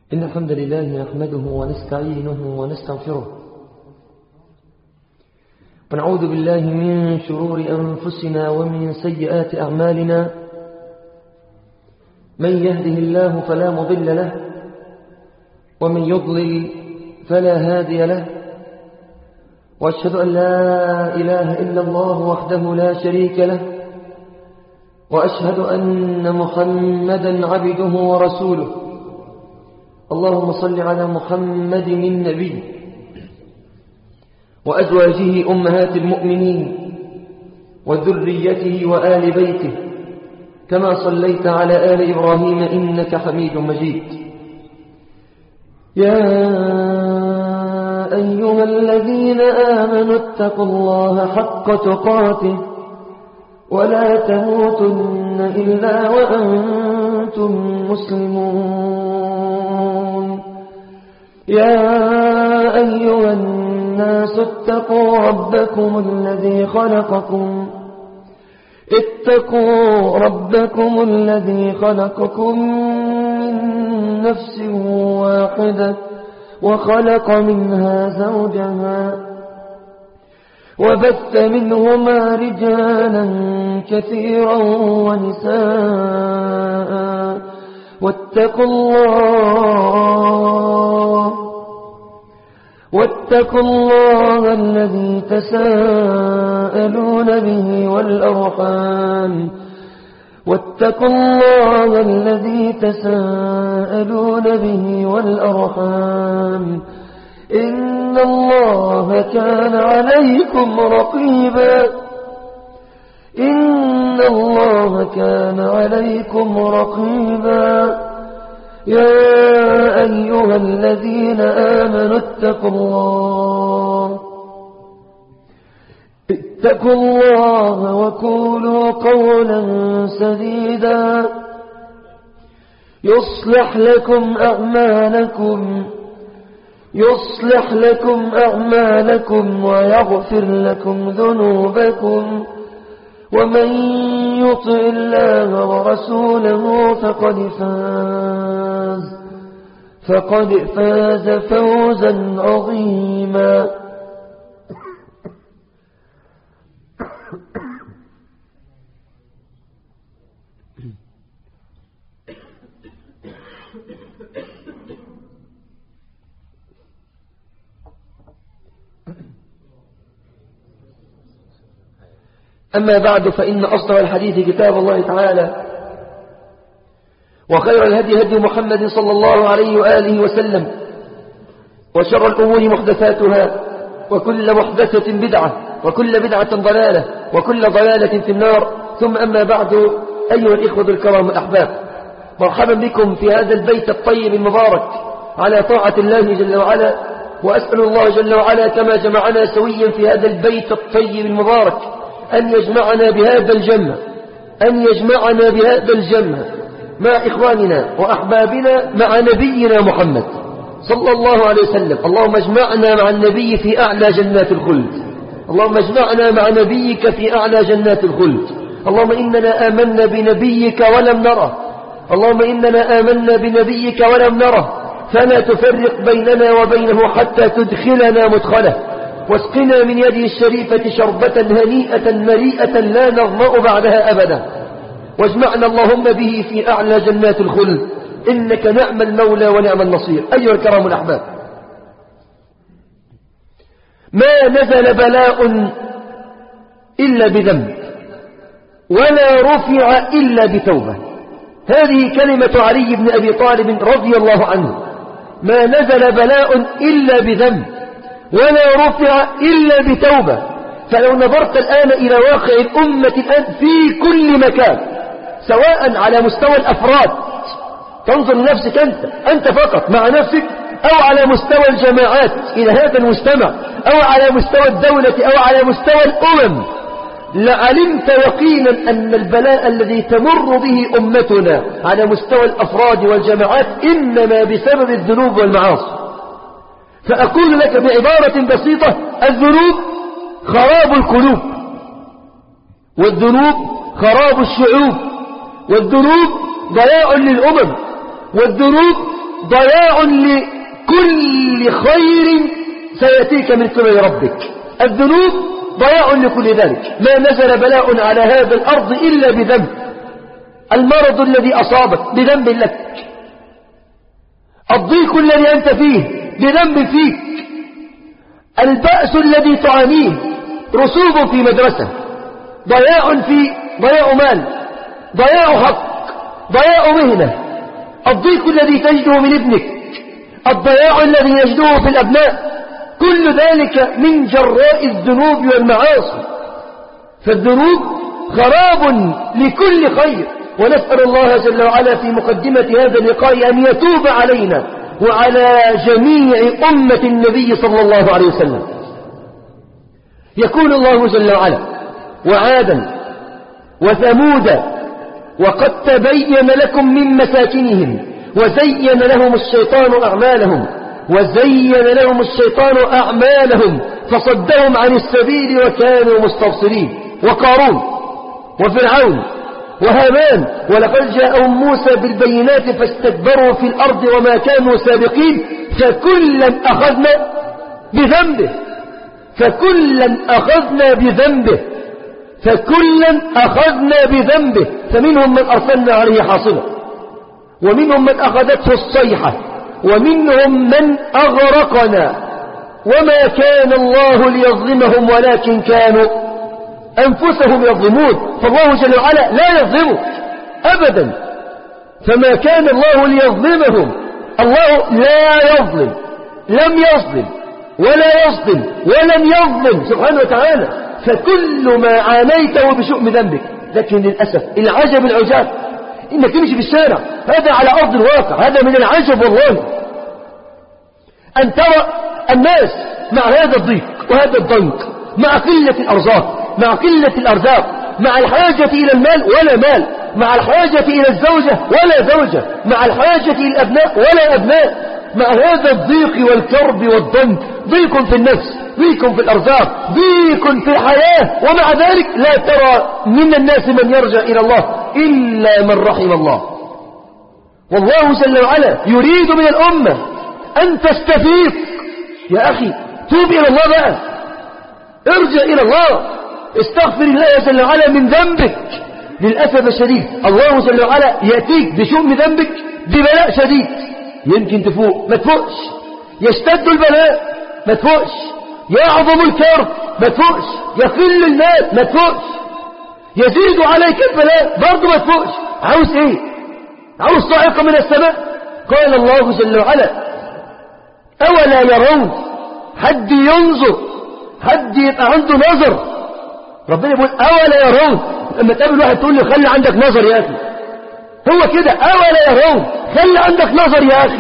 إن الحمد لله نحمده ونستعينه ونستغفره ونعوذ بالله من شرور أنفسنا ومن سيئات أعمالنا من يهده الله فلا مضل له ومن يضلل فلا هادي له وأشهد أن لا إله إلا الله وحده لا شريك له وأشهد أن محمدا عبده ورسوله اللهم صل على محمد النبي وأزواجه أمهات المؤمنين وذريته وآل بيته كما صليت على آل إبراهيم إنك حميد مجيد يا أيها الذين آمنوا اتقوا الله حق تقاته ولا تموتن إلا وأنتم مسلمون يا أيها الناس اتقوا ربكم الذي خلقكم اتقوا ربكم الذي خلقكم من نفس واحدة وخلق منها زوجها وبث منهما رجالا كثيرا ونساء واتقوا الله واتقوا الله الذي تساءلون به والأرحام واتقوا الله الذي تساءلون به والأرحام إن الله كان عليكم رقيبا إن الله كان عليكم رقيبا يا أيها الذين آمنوا اتقوا الله اتقوا الله وقولوا قولا سديدا يصلح لكم أعمالكم يصلح لكم أعمالكم ويغفر لكم ذنوبكم ومن يطع الله ورسوله فقد فاز فقد فاز فوزا عظيما أما بعد فإن أصدر الحديث كتاب الله تعالى وخير الهدي هدي محمد صلى الله عليه وآله وسلم وشر الأمور محدثاتها وكل محدثة بدعة وكل بدعة ضلالة وكل ضلالة في النار ثم أما بعد أيها الإخوة الكرام الأحباب مرحبا بكم في هذا البيت الطيب المبارك على طاعة الله جل وعلا وأسأل الله جل وعلا كما جمعنا سويا في هذا البيت الطيب المبارك أن يجمعنا بهذا الجمع أن يجمعنا بهذا الجمع مع إخواننا وأحبابنا مع نبينا محمد صلى الله عليه وسلم اللهم اجمعنا مع النبي في أعلى جنات الخلد اللهم اجمعنا مع نبيك في أعلى جنات الخلد اللهم إننا آمنا بنبيك ولم نره اللهم إننا آمنا بنبيك ولم نره فلا تفرق بيننا وبينه حتى تدخلنا مدخله واسقنا من يده الشريفة شربة هنيئة مريئة لا نظمأ بعدها أبدا واجمعنا اللهم به في أعلى جنات الخلد إنك نعم المولى ونعم النصير أيها الكرام الأحباب ما نزل بلاء إلا بذنب ولا رفع إلا بتوبة هذه كلمة علي بن أبي طالب رضي الله عنه ما نزل بلاء إلا بذنب ولا رفع إلا بتوبة فلو نظرت الآن إلى واقع الأمة الآن في كل مكان سواء على مستوى الأفراد تنظر لنفسك أنت أنت فقط مع نفسك أو على مستوى الجماعات إلى هذا المجتمع أو على مستوى الدولة أو على مستوى الأمم لعلمت يقينا أن البلاء الذي تمر به أمتنا على مستوى الأفراد والجماعات إنما بسبب الذنوب والمعاصي فأقول لك بعبارة بسيطة الذنوب خراب القلوب والذنوب خراب الشعوب والذنوب ضياع للأمم والذنوب ضياع لكل خير سيأتيك من قبل ربك الذنوب ضياع لكل ذلك ما نزل بلاء على هذا الأرض إلا بذنب المرض الذي أصابك بذنب لك الضيق الذي أنت فيه بذنب فيك البأس الذي تعانيه رسوب في مدرسة ضياع في ضياع مال ضياع حق ضياع مهنة الضيق الذي تجده من ابنك الضياع الذي يجده في الأبناء كل ذلك من جراء الذنوب والمعاصي فالذنوب خراب لكل خير ونسأل الله جل وعلا في مقدمة هذا اللقاء أن يتوب علينا وعلى جميع أمة النبي صلى الله عليه وسلم يكون الله جل وعلا وعادا وثمودا وقد تبين لكم من مساكنهم وزين لهم الشيطان أعمالهم وزين لهم الشيطان أعمالهم فصدهم عن السبيل وكانوا مستبصرين وقارون وفرعون وهامان ولقد جاءهم موسى بالبينات فاستكبروا في الأرض وما كانوا سابقين فكلا أخذنا بذنبه فكلا أخذنا بذنبه فكلا أخذنا بذنبه فمنهم من أرسلنا عليه حاصبا ومنهم من أخذته الصيحة ومنهم من أغرقنا وما كان الله ليظلمهم ولكن كانوا أنفسهم يظلمون فالله جل وعلا لا يظلمك أبدا فما كان الله ليظلمهم الله لا يظلم لم يظلم ولا يظلم ولن يظلم سبحانه وتعالى فكل ما عانيته بشؤم ذنبك لكن للأسف العجب العجاب إنك تمشي في الشارع هذا على أرض الواقع هذا من العجب والله أن ترى الناس مع هذا الضيق وهذا الضنك مع قلة الأرزاق مع قلة الأرزاق مع الحاجة إلى المال ولا مال مع الحاجة إلى الزوجة ولا زوجة مع الحاجة إلى الأبناء ولا أبناء مع هذا الضيق والكرب والضنك ضيق في النفس ضيق في الأرزاق ضيق في الحياة ومع ذلك لا ترى من الناس من يرجع إلى الله إلا من رحم الله والله جل وعلا يريد من الأمة أن تستفيق يا أخي توب إلى الله بقى ارجع إلى الله استغفر الله جل وعلا من ذنبك للأسف الشديد الله جل وعلا يأتيك بشؤم ذنبك ببلاء شديد يمكن تفوق ما تفوقش يشتد البلاء ما تفوقش يعظم الكرب ما تفوقش يقل المال ما تفوقش يزيد عليك البلاء برضه ما تفوقش عاوز ايه عاوز صاعقة من السماء قال الله جل وعلا أولا يرون حد ينظر حد يبقى عنده نظر ربنا يقول أولا يرون لما تقابل واحد تقول له خلي عندك نظر يا أخي هو كده أولا يرون خلي عندك نظر يا أخي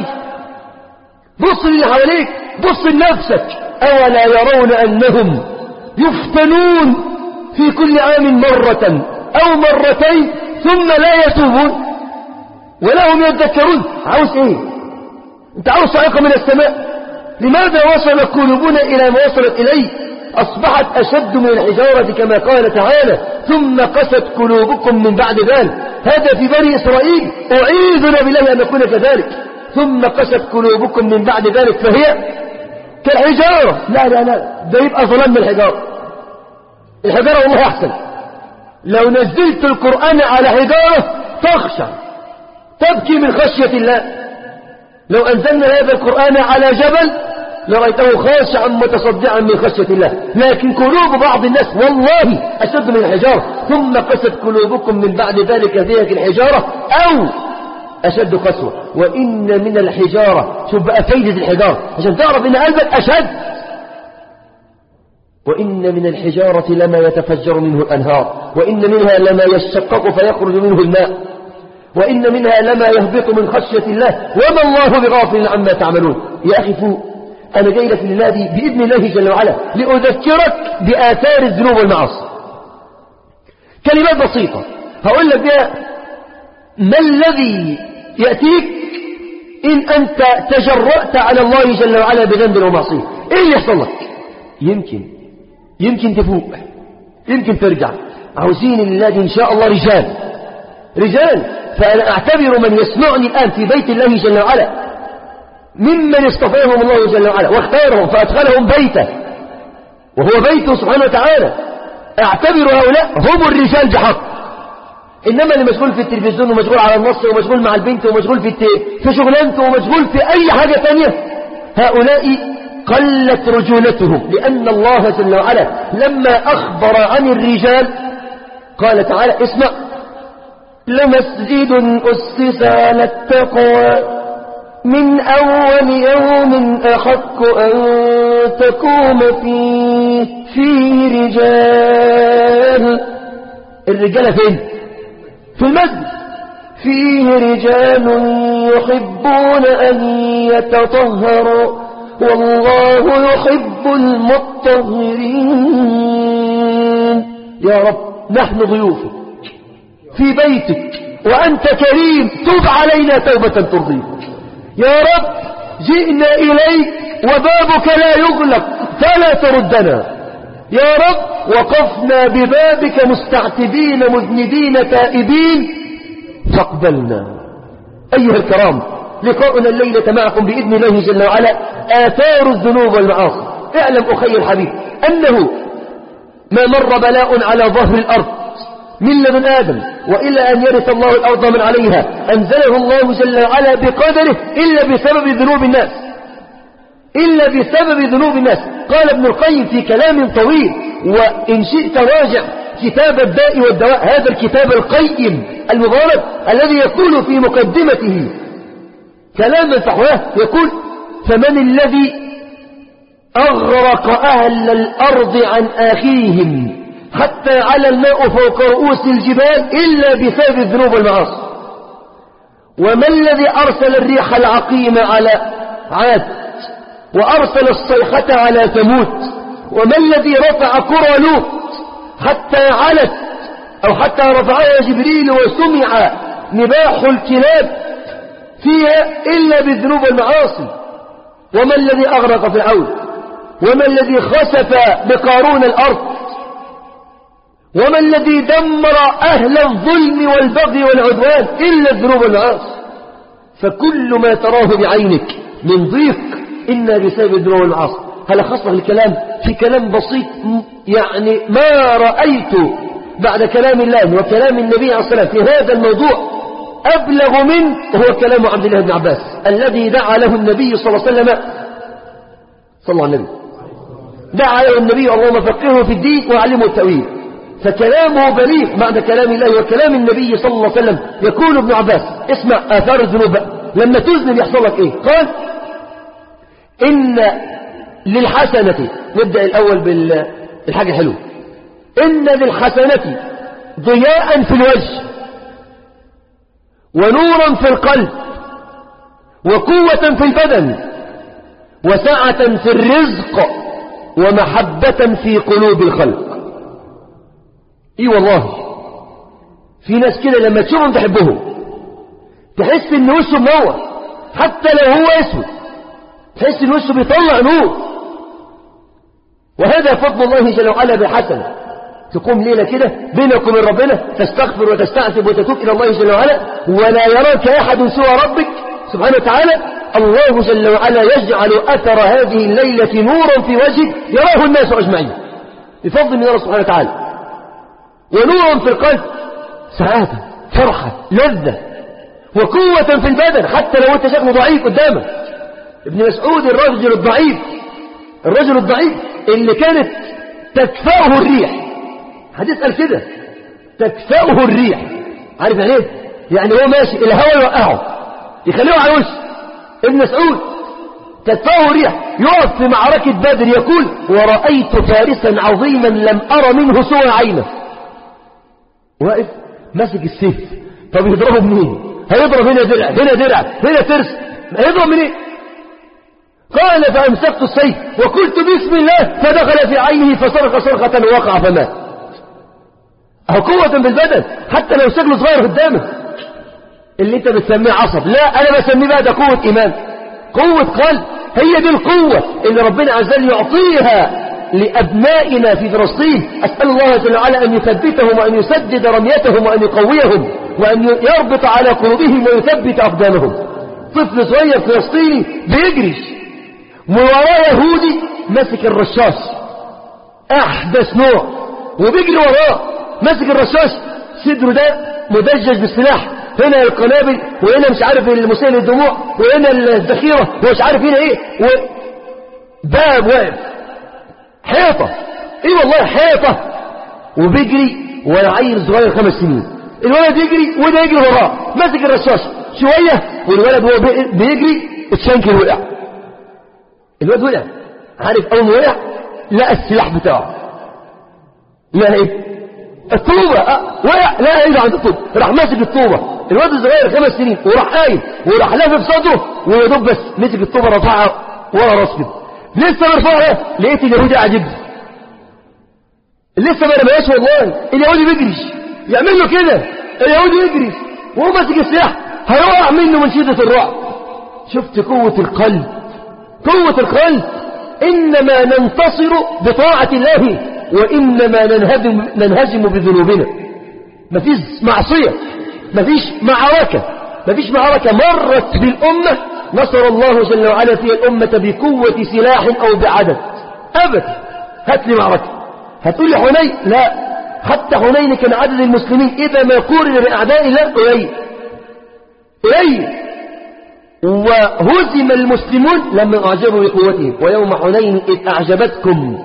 بص للي حواليك بص لنفسك أولا يرون أنهم يفتنون في كل عام مرة أو مرتين ثم لا يتوبون ولا هم يذكرون عاوز ايه انت عاوز صاعقة من السماء لماذا وصل قلوبنا إلى ما وصلت إليه أصبحت أشد من الحجارة كما قال تعالى ثم قست قلوبكم من بعد ذلك هذا في بني إسرائيل أعيذنا بالله أن نكون كذلك ثم قست قلوبكم من بعد ذلك فهي كالحجارة لا لا لا ده يبقى ظلام من الحجارة الحجارة والله أحسن لو نزلت القرآن على حجارة تخشى تبكي من خشية الله لو أنزلنا هذا القرآن على جبل لرأيته خاشعا متصدعا من خشية الله لكن قلوب بعض الناس والله أشد من الحجارة ثم قست قلوبكم من بعد ذلك ذيك الحجارة أو أشد قسوة وإن من الحجارة شوف بقى فايدة الحجارة عشان تعرف إن قلبك أشد وإن من الحجارة لما يتفجر منه الأنهار وإن منها لما يشقق فيخرج منه الماء وإن منها لما يهبط من خشية الله وما الله بغافل عما تعملون يا أخي فوق أنا جاي لك لله دي بإذن الله جل وعلا لأذكرك بآثار الذنوب والمعاصي كلمات بسيطة هقول لك بها ما الذي يأتيك إن أنت تجرأت على الله جل وعلا بذنب ومعصية إيه اللي يحصل لك يمكن يمكن تفوق يمكن ترجع عاوزين لله إن شاء الله رجال رجال فأنا أعتبر من يسمعني الآن في بيت الله جل وعلا ممن اصطفاهم الله جل وعلا واختارهم فأدخلهم بيته وهو بيته سبحانه وتعالى اعتبروا هؤلاء هم الرجال بحق إنما اللي مشغول في التلفزيون ومشغول على النص ومشغول مع البنت ومشغول في في شغلانته ومشغول في أي حاجة تانية هؤلاء قلت رجولتهم لأن الله جل وعلا لما أخبر عن الرجال قال تعالى اسمع لمسجد أسس على التقوى من أول يوم أحق أن تقوم فيه فيه رجال الرجال فين في المسجد فيه رجال يحبون أن يتطهروا والله يحب المطهرين يا رب نحن ضيوفك في بيتك وأنت كريم تب علينا توبة ترضيك يا رب جئنا إليك وبابك لا يغلق فلا تردنا يا رب وقفنا ببابك مستعتبين مذنبين تائبين فاقبلنا أيها الكرام لقاؤنا الليلة معكم بإذن الله جل وعلا آثار الذنوب والمعاصي اعلم أخي الحبيب أنه ما مر بلاء على ظهر الأرض من لدن آدم وإلى أن يرث الله الأرض من عليها أنزله الله جل وعلا بقدره إلا بسبب ذنوب الناس إلا بسبب ذنوب الناس قال ابن القيم في كلام طويل وإن شئت راجع كتاب الداء والدواء هذا الكتاب القيم المبارك الذي يقول في مقدمته كلاما فحواه يقول فمن الذي أغرق أهل الأرض عن آخرهم حتى على الماء فوق رؤوس الجبال إلا بسبب الذنوب والمعاصي وما الذي أرسل الريح العقيم على عاد وأرسل الصيحة على ثمود وما الذي رفع كرة لوط حتى علت أو حتى رفعها جبريل وسمع نباح الكلاب فيها إلا بالذنوب والمعاصي وما الذي أغرق فرعون وما الذي خسف بقارون الأرض وما الذي دمر أهل الظلم والبغي والعدوان إلا الذنوب والمعاصي فكل ما تراه بعينك من ضيق إنا بسبب الذنوب والمعاصي هل أخص الكلام في كلام بسيط يعني ما رأيت بعد كلام الله وكلام النبي عليه الصلاة والسلام في هذا الموضوع أبلغ منه هو كلام عبد الله بن عباس الذي دعا له النبي صلى الله عليه وسلم صلى الله عليه وسلم دعا له النبي اللهم فقهه في الدين وعلمه التأويل فكلامه بليغ بعد كلام الله وكلام النبي صلى الله عليه وسلم يقول ابن عباس اسمع آثار الذنوب لما تذنب يحصل لك ايه قال إن للحسنة نبدأ الأول بالحاجة الحلوة إن للحسنة ضياء في الوجه ونورا في القلب وقوة في البدن وسعة في الرزق ومحبة في قلوب الخلق اي والله في ناس كده لما تشوفهم تحبهم تحس ان وشه منور حتى لو هو اسود تحس ان وشه بيطلع نور وهذا فضل الله جل وعلا بحسنه تقوم ليلة كده بينك وبين ربنا تستغفر وتستعتب وتتوب إلى الله جل وعلا ولا يراك أحد سوى ربك سبحانه وتعالى الله جل وعلا يجعل أثر هذه الليلة نورا في وجهك يراه الناس أجمعين بفضل من الله سبحانه وتعالى ونورا في القلب سعادة فرحة لذة وقوة في البدن حتى لو انت شكله ضعيف قدامك ابن مسعود الرجل الضعيف الرجل الضعيف اللي كانت تكفأه الريح هتسأل كده تكفأه الريح عارف يعني ايه يعني هو ماشي الهواء يوقعه يخليه على وشه ابن مسعود تكفأه الريح يقف في معركة بدر يقول ورأيت فارسا عظيما لم أرى منه سوى عينه واقف ماسك السيف طب يضربه منين هيضرب هنا درع هنا درع هنا ترس هيضرب منين قال فأمسكت السيف وقلت بسم الله فدخل في عينه فصرخ صرخة ووقع فمات أهو قوة بالبدن حتى لو شكله صغير قدامك اللي انت بتسميه عصب لا انا بسميه بقى ده قوة ايمان قوة قلب هي دي القوة اللي ربنا عز وجل يعطيها لأبنائنا في فلسطين أسأل الله جل وعلا أن يثبتهم وأن يسدد رميتهم وأن يقويهم وأن يربط على قلوبهم ويثبت أقدامهم طفل صغير فلسطيني بيجري ووراه يهودي ماسك الرشاش احدث نوع وبيجري وراه ماسك الرشاش صدره ده مدجج بالسلاح هنا القنابل وهنا مش عارف المسيل الدموع وهنا الذخيره ومش عارف هنا ايه وباب واقف حيطه ايه والله حيطه وبيجري ولا عيل صغير خمس سنين الولد يجري وده يجري وراه ماسك الرشاش شويه والولد وهو بيجري اتشنكل وقع الولد وقع عارف اول ما وقع لقى السلاح بتاعه لا ايه الطوبة أه وقع لا ايده عند الطوبة راح ماسك الطوبة الواد الصغير خمس سنين وراح قايم وراح لافف صدره ويا دوب بس مسك الطوبة رفعها ورا راسه لسه مرفوعها لقيت اليهودي قاعد يجري لسه ما رماش والله اليهودي بيجري يعمل له كده اليهودي يجري وهو ماسك السلاح هيقع منه من شدة الرعب شفت قوة القلب قوة القلب إنما ننتصر بطاعة الله وإنما ننهزم, ننهزم بذنوبنا مفيش معصية مفيش معركة مفيش معركة مرت بالأمة نصر الله جل وعلا فيها الأمة بقوة سلاح أو بعدد أبدا هات لي معركة هتقول لي حنين لا حتى حنين كان عدد المسلمين إذا ما قورن بأعداء الله قليل قليل وهزم المسلمون لما أعجبوا بقوتهم ويوم حنين إذ أعجبتكم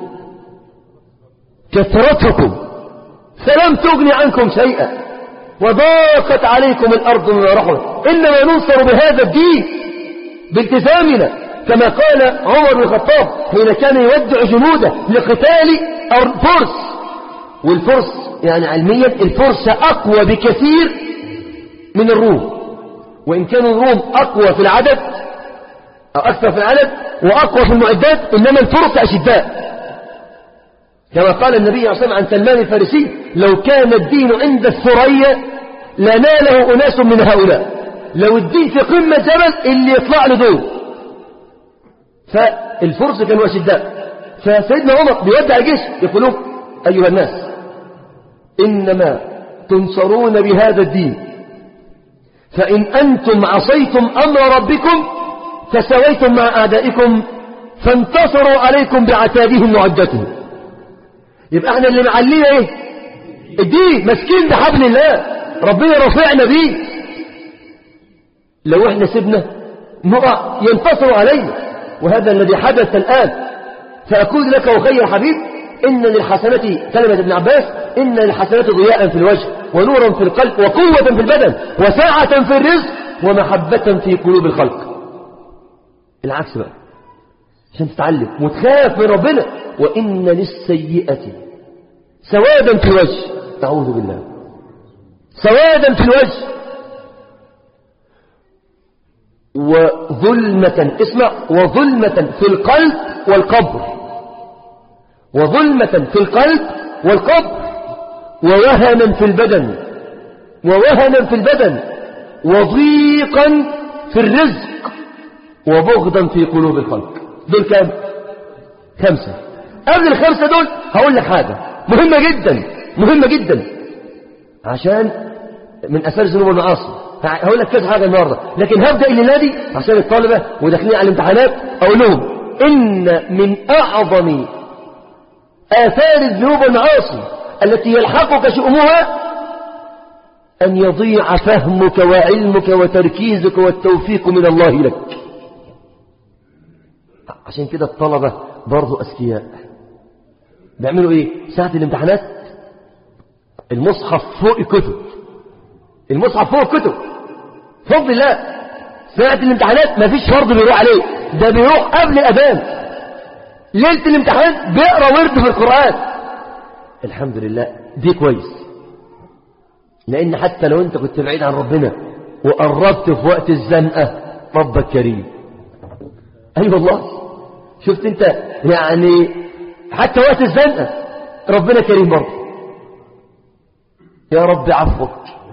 كثرتكم فلم تغن عنكم شيئا وضاقت عليكم الأرض بما رحمت إنما ننصر بهذا الدين بالتزامنا كما قال عمر بن الخطاب حين كان يودع جنوده لقتال الفرس والفرس يعني علميا الفرس أقوى بكثير من الروم وإن كانوا الروم أقوى في العدد أو أكثر في العدد وأقوى في المعدات إنما الفرس أشداء كما قال النبي صلى الله عليه وسلم عن سلمان الفارسي لو كان الدين عند الثريا لناله أناس من هؤلاء لو الدين في قمة جبل اللي يطلع له دول فالفرس كانوا أشداء فسيدنا عمر بيودع الجيش يقولون أيها الناس إنما تنصرون بهذا الدين فإن أنتم عصيتم أمر ربكم فسويتم مع أعدائكم فانتصروا عليكم بعتادهم وعدتهم يبقى احنا اللي معلينا ايه الدين مسكين بحبل الله ربنا رفعنا بيه لو احنا سيبنا نقع ينتصروا علينا وهذا الذي حدث الآن فأقول لك أخي الحبيب إن للحسنة كلمة ابن عباس إن للحسنات ضياء في الوجه ونورا في القلب وقوة في البدن وساعة في الرزق ومحبة في قلوب الخلق العكس بقى عشان تتعلم وتخاف من ربنا وإن للسيئة سوادا في الوجه أعوذ بالله سوادا في الوجه وظلمة اسمع وظلمة في القلب والقبر وظلمة في القلب والقبر ووهنا في البدن ووهنا في البدن وضيقا في الرزق وبغضا في قلوب الخلق دول كام خمسة قبل الخمسة دول هقول لك حاجة مهمة جدا مهمة جدا عشان من أثار الذنوب والمعاصي هقول لك كذا حاجة النهاردة لكن هبدأ الليلة دي عشان الطالبة وداخلين على الامتحانات أقول لهم إن من أعظم آثار الذنوب والمعاصي التي يلحقك شؤمها أن يضيع فهمك وعلمك وتركيزك والتوفيق من الله لك عشان كده الطلبة برضو أذكياء بيعملوا إيه ساعة الامتحانات المصحف فوق الكتب المصحف فوق الكتب فضل الله ساعة الامتحانات مفيش فرض بيروح عليه ده بيروح قبل الأذان ليلة الامتحان بيقرأ ورد في القرآن الحمد لله دي كويس لأن حتى لو أنت كنت بعيد عن ربنا وقربت في وقت الزنقة ربك كريم أي أيوة والله شفت أنت يعني حتى وقت الزنقة ربنا كريم برضه يا رب عفوك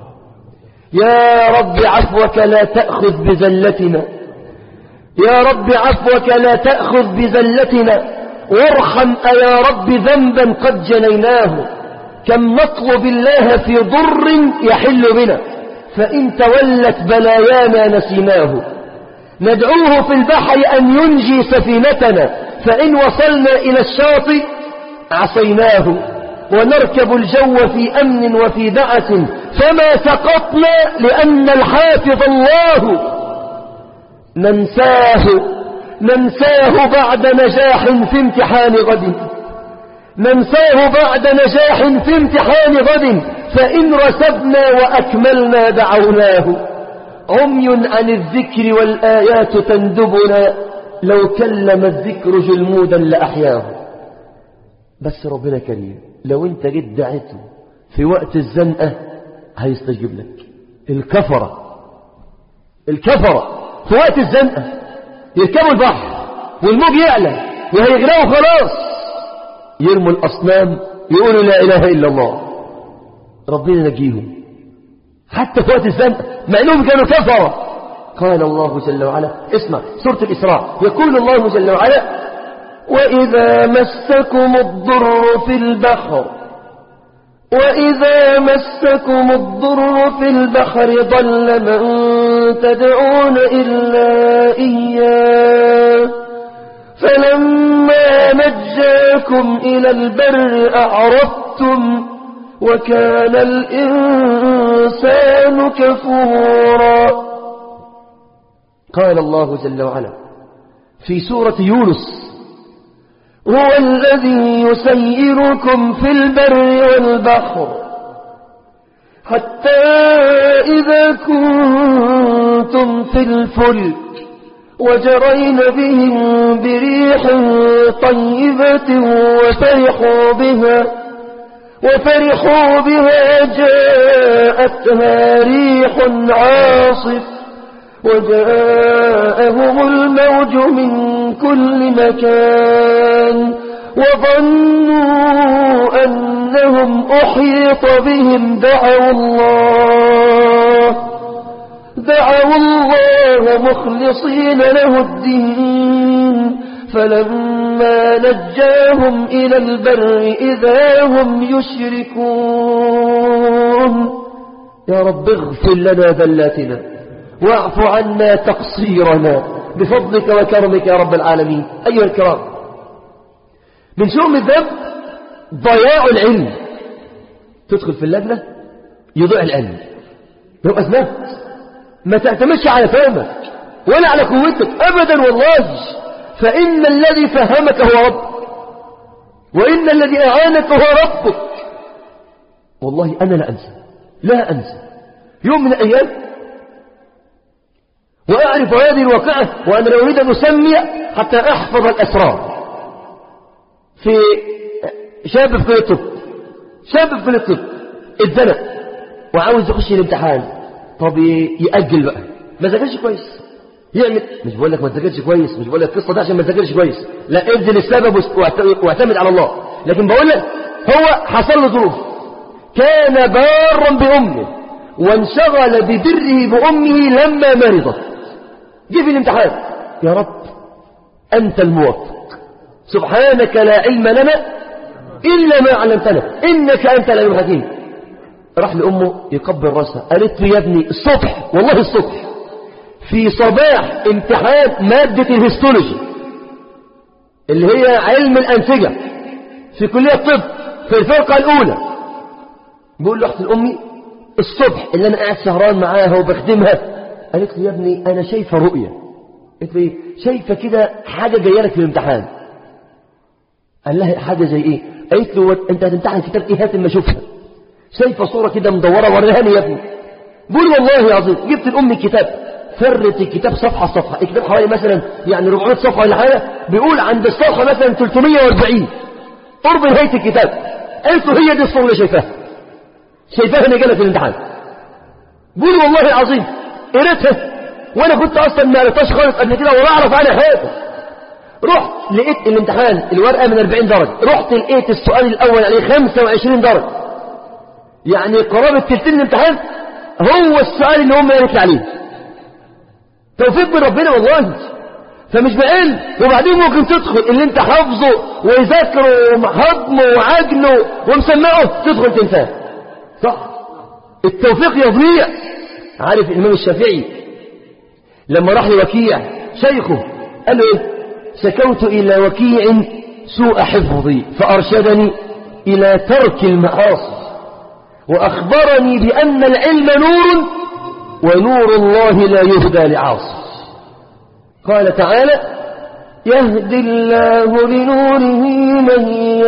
يا رب عفوك لا تأخذ بزلتنا يا رب عفوك لا تأخذ بزلتنا وارحم يا رب ذنبا قد جنيناه كم نطلب الله في ضر يحل بنا فإن تولت بلايانا نسيناه ندعوه في البحر أن ينجي سفينتنا فإن وصلنا إلى الشاطئ عصيناه ونركب الجو في أمن وفي دعة فما سقطنا لأن الحافظ الله ننساه ننساه بعد نجاح في امتحان غد ننساه بعد نجاح في امتحان غد فإن رسبنا وأكملنا دعوناه عمي عن الذكر والآيات تندبنا لو كلم الذكر جلمودا لأحياه بس ربنا كريم لو انت جيت دعيته في وقت الزنقة هيستجيب لك الكفرة الكفرة في وقت الزنقة يركبوا البحر والموج يعلى وهيغرقوا خلاص يرموا الأصنام يقولوا لا إله إلا الله ربنا نجيهم حتى في وقت الزنقة مع أنهم كانوا كفرة قال الله جل وعلا اسمع سورة الإسراء يقول الله جل وعلا وإذا مسكم الضر في البحر وإذا مسكم الضر في البحر ضل من تدعون إلا إياه فلما نجاكم إلى البر أعرضتم وكان الإنسان كفورا قال الله جل وعلا في سورة يونس هو الذي يسيركم في البر والبحر حتى إذا كنتم في الفلك وجرين بهم بريح طيبة وفرحوا بها وفرحوا بها جاءتها ريح عاصف وجاءهم الموج من كل مكان وظنوا أنهم أحيط بهم دعوا الله دعوا الله مخلصين له الدين فلما نجاهم إلى البر إذا هم يشركون يا رب اغفر لنا ذلاتنا واعف عنا تقصيرنا بفضلك وكرمك يا رب العالمين أيها الكرام من شؤم الذنب ضياع العلم تدخل في اللجنة يضيع العلم لو أذنبت ما تعتمدش على فهمك ولا على قوتك أبدا والله فإن الذي فهمك هو ربك وإن الذي أعانك هو ربك والله أنا لا أنسى لا أنسى يوم من الأيام وأعرف هذه الواقعة وأنا لا أريد أن أسمي حتى أحفظ الأسرار في شاب في كلية الطب شاب في كلية الطب اتزنق وعاوز يخش الامتحان طب يأجل بقى ما ذاكرش كويس يعمل مش بقول لك ما تذاكرش كويس مش بقول لك القصه دي عشان ما تذاكرش كويس لا ابذل السبب واعتمد على الله لكن بقول لك هو حصل له ظروف كان بارا بامه وانشغل بدره بامه لما مرضت جه في الامتحان يا رب انت الموفق سبحانك لا علم لنا الا ما علمتنا انك انت العليم الحكيم راح لامه يقبل راسها قالت له يا ابني الصبح والله الصبح في صباح امتحان مادة الهيستولوجي اللي هي علم الأنسجة في كلية الطب في الفرقة الأولى بيقول له أختي الأمي الصبح اللي أنا قاعد سهران معاها وبخدمها قالت لي يا ابني أنا شايفة رؤية قالت لي شايفة كده حاجة جاية لك في الامتحان قال لها حاجة زي إيه قالت له أنت هتمتحن كتاب إيه هات ما أشوفها شايفة صورة كده مدورة وريها لي يا ابني بقول والله العظيم جبت الأم الكتاب فرت الكتاب صفحة صفحة الكتاب حوالي مثلا يعني 400 صفحة ولا حاجة بيقول عند الصفحة مثلا 340 قرب نهاية الكتاب قلت له هي دي الصورة اللي شايفاها شايفاها انا جالة في الامتحان بقول والله العظيم قريتها وانا كنت اصلا ما قريتهاش خالص قبل كده ولا اعرف عنها حاجة رحت لقيت الامتحان الورقة من 40 درجة رحت لقيت السؤال الاول عليه 25 درجة يعني قرابة تلتين الامتحان هو السؤال اللي هم قالت لي عليه توفيق من ربنا والله فمش بقل وبعدين ممكن تدخل اللي انت حافظه ويذاكره وهضمه وعجنه ومسمعه تدخل تنساه صح التوفيق يضيع عارف الإمام الشافعي لما راح لوكيع شيخه قال له ايه شكوت إلى وكيع سوء حفظي فأرشدني إلى ترك المعاصي وأخبرني بأن العلم نور ونور الله لا يهدى لعاصي قال تعالى يهدي الله لنوره من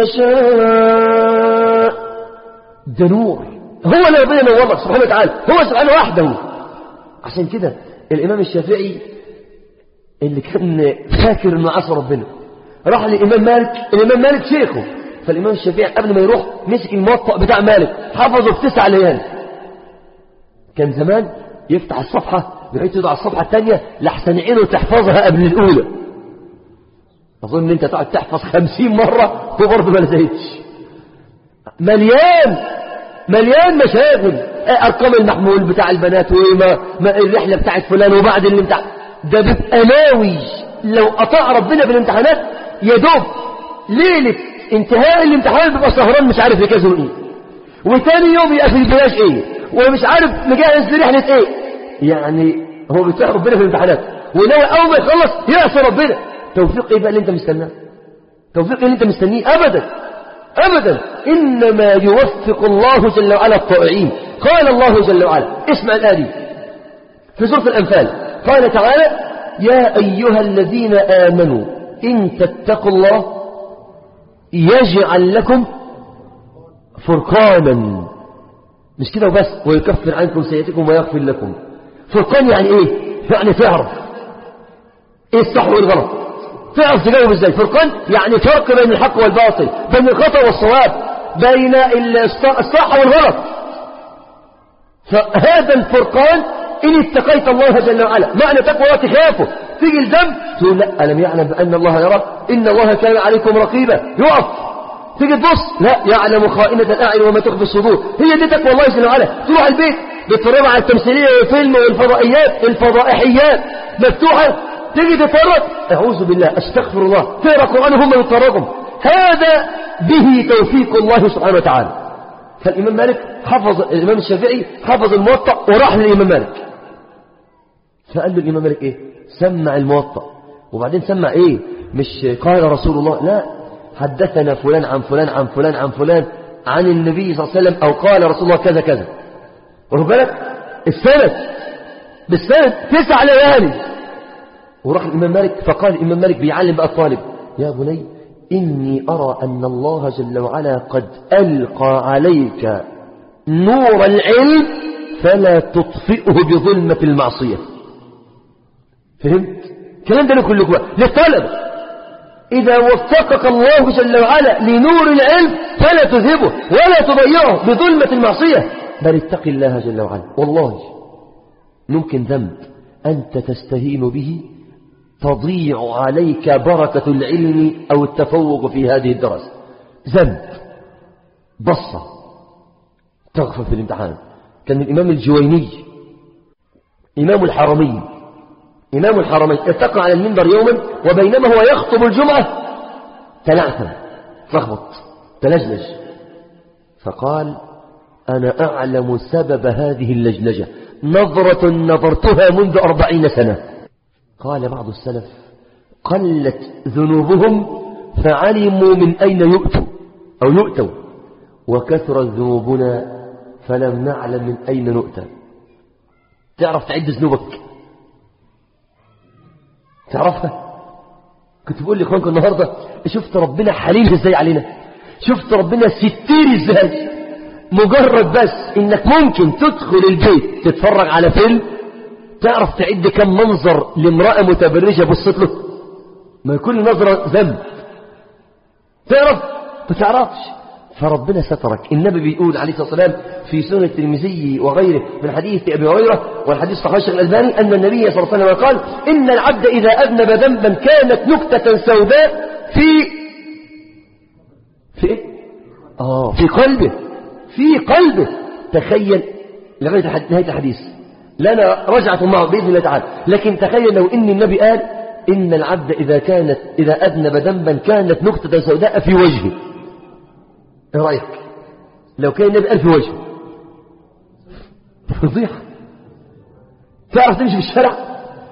يشاء ده نور هو اللي ربنا ينور لك سبحانه وتعالى هو سبحانه وحده عشان كده الإمام الشافعي اللي كان فاكر انه عصى ربنا راح للإمام مالك الإمام مالك شيخه فالإمام الشافعي قبل ما يروح مسك الموطأ بتاع مالك حفظه في تسع ليال كان زمان يفتح الصفحة بحيث يضع الصفحة الثانية لحسن عينه تحفظها قبل الأولى أظن أنت تقعد تحفظ خمسين مرة وبرضه ما لزيتش مليان مليان مشاغل أرقام المحمول بتاع البنات وما ما الرحلة بتاعت فلان وبعد الامتحان ده بيبقى ناوي لو أطاع ربنا بالامتحانات يا دوب ليلة انتهاء الامتحان بيبقى سهران مش عارف يكازه ايه وتاني يوم يبقى في البلاش ايه ومش عارف مجهز لرحلة ايه يعني هو بيطيع ربنا في الامتحانات وناوي اول ما يخلص يعصي ربنا توفيق ايه بقى اللي انت مستناه توفيق ايه اللي انت مستنيه ابدا ابدا انما يوفق الله جل وعلا الطائعين قال الله جل وعلا اسمع الآية في سورة الأنفال قال تعالى يا أيها الذين آمنوا إن تتقوا الله يجعل لكم فرقانا مش كده وبس ويكفر عنكم سيئتكم ويغفر لكم فرقان يعني ايه يعني تعرف ايه الصح والغلط تعرف تجاوب ازاي فرقان يعني فرق بين الحق والباطل بين الخطأ والصواب بين الصح والغلط فهذا الفرقان إن اتقيت الله جل وعلا معنى تقوى الله تخافه تيجي الذنب تقول لا ألم يعلم بأن الله يرى إن الله كان عليكم رقيبا يقف تيجي تبص لا يعلم خائنة الأعين وما تخفي الصدور هي دي تقوى الله جل وعلا تروح البيت بتتفرج على التمثيلية والفيلم والفضائيات الفضائحيات مفتوحة تيجي تتفرج أعوذ بالله أستغفر الله تقرأ قرآن هم يتفرجوا هذا به توفيق الله سبحانه وتعالى فالإمام مالك حفظ الإمام الشافعي حفظ الموطأ وراح للإمام مالك فقال له الإمام مالك إيه سمع الموطأ وبعدين سمع إيه مش قال رسول الله لا حدثنا فلان عن فلان عن فلان عن فلان عن النبي صلى الله عليه وسلم أو قال رسول الله كذا كذا واخد بالك السند بالسند تسع ليالي وراح الإمام مالك فقال الإمام مالك بيعلم بقى الطالب يا بني إني أرى أن الله جل وعلا قد ألقى عليك نور العلم فلا تطفئه بظلمة المعصية فهمت؟ الكلام ده لكل بقى للطلبة إذا وفقك الله جل وعلا لنور العلم فلا تذهبه ولا تضيعه بظلمة المعصية بل اتق الله جل وعلا والله ممكن ذنب أنت تستهين به تضيع عليك بركة العلم أو التفوق في هذه الدراسة ذنب بصة تغفر في الامتحان كان الإمام الجويني إمام الحرمين إمام الحرمين اتقى على المنبر يوما وبينما هو يخطب الجمعة تلعثم لخبط تلجلج فقال أنا أعلم سبب هذه اللجلجة نظرة نظرتها منذ أربعين سنة قال بعض السلف قلت ذنوبهم فعلموا من أين يؤتوا أو يؤتوا وكثرت ذنوبنا فلم نعلم من أين نؤتى تعرف تعد ذنوبك تعرفها كنت بقول لإخوانكم النهاردة شفت ربنا حليم ازاي علينا شفت ربنا ستير ازاي مجرد بس انك ممكن تدخل البيت تتفرج على فيلم تعرف تعد كم منظر لامرأة متبرجة بصت له ما كل نظرة ذنب تعرف ما تعرفش فربنا سترك النبي بيقول عليه الصلاة والسلام في سنة الترمذي وغيره من حديث أبي هريرة والحديث صحيح الشيخ الألباني أن النبي صلى الله عليه وسلم قال إن العبد إذا أذنب ذنبا كانت نكتة سوداء في في إيه؟ آه في قلبه في قلبه تخيل لغاية نهاية الحديث لنا رجعة معه بإذن الله تعالى لكن تخيل لو إن النبي قال إن العبد إذا كانت إذا أذنب ذنبا كانت نكتة سوداء في وجهه ايه رأيك لو كان النبي قال في وجهه فضيحة تعرف تمشي في الشارع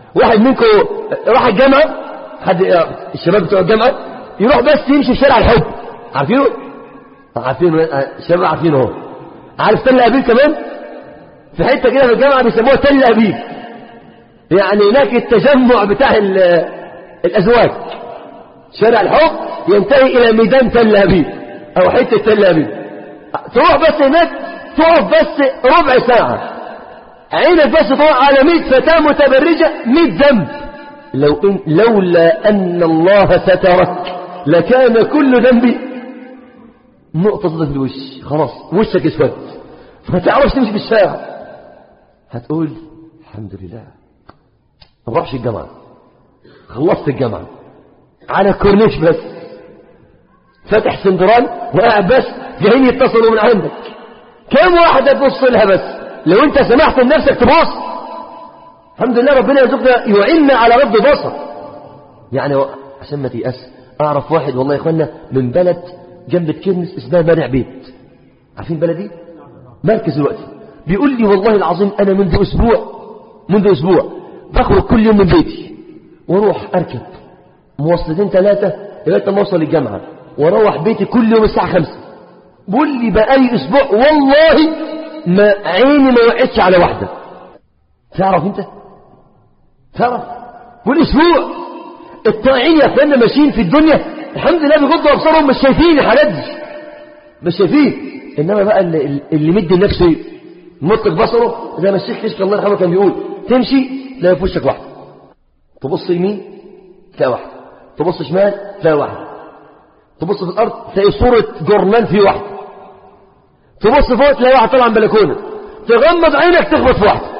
واحد منكم راح الجامعة حد الشباب بتوع الجامعة يروح بس يمشي في شارع الحب عارفينه عارفينه الشباب عارفينه اهو عارف تل أبيب كمان في حتة كده في الجامعة بيسموها تل أبيب يعني هناك التجمع بتاع الأزواج شارع الحب ينتهي إلى ميدان تل أبيب أو حتة تل أبيب تروح بس هناك تقف بس ربع ساعة عينك بس تقع على 100 فتاة متبرجة 100 ذنب لو إن لولا أن الله سترك لكان كل ذنب نقطة ضد الوش خلاص وشك اسود ما تعرفش تمشي في الشارع هتقول الحمد لله ما بروحش الجامعة خلصت الجامعة على كورنيش بس فاتح سندران وقاعد بس جايين يتصلوا من عندك كم واحدة تبص لها بس لو انت سمحت لنفسك تبص الحمد لله ربنا يرزقنا يعيننا على رد بصر يعني عشان ما تيأس اعرف واحد والله يا اخوانا من بلد جنب الكرمس اسمها منع بيت عارفين بلدي مركز الوقت بيقول لي والله العظيم انا منذ اسبوع منذ اسبوع بخرج كل يوم من بيتي واروح اركب مواصلتين ثلاثة لغايه ما اوصل الجامعة واروح بيتي كل يوم الساعة خمسة بيقول لي بقالي اسبوع والله ما عيني ما وقعتش على واحدة تعرف انت تعرف كل اسبوع الطائعين يا اخوانا ماشيين في الدنيا الحمد لله بيغضوا ابصارهم مش شايفين الحالات دي مش شايفين انما بقى اللي, اللي مدي لنفسه مطلق بصره زي ما الشيخ كشك الله يرحمه كان بيقول تمشي تلاقي في وشك واحده تبص يمين تلاقي واحده تبص شمال تلاقي واحده تبص في الارض تلاقي صوره جورنان في واحده تبص فوق تلاقي واحد طالع من بلكونه تغمض عينك تخبط في واحده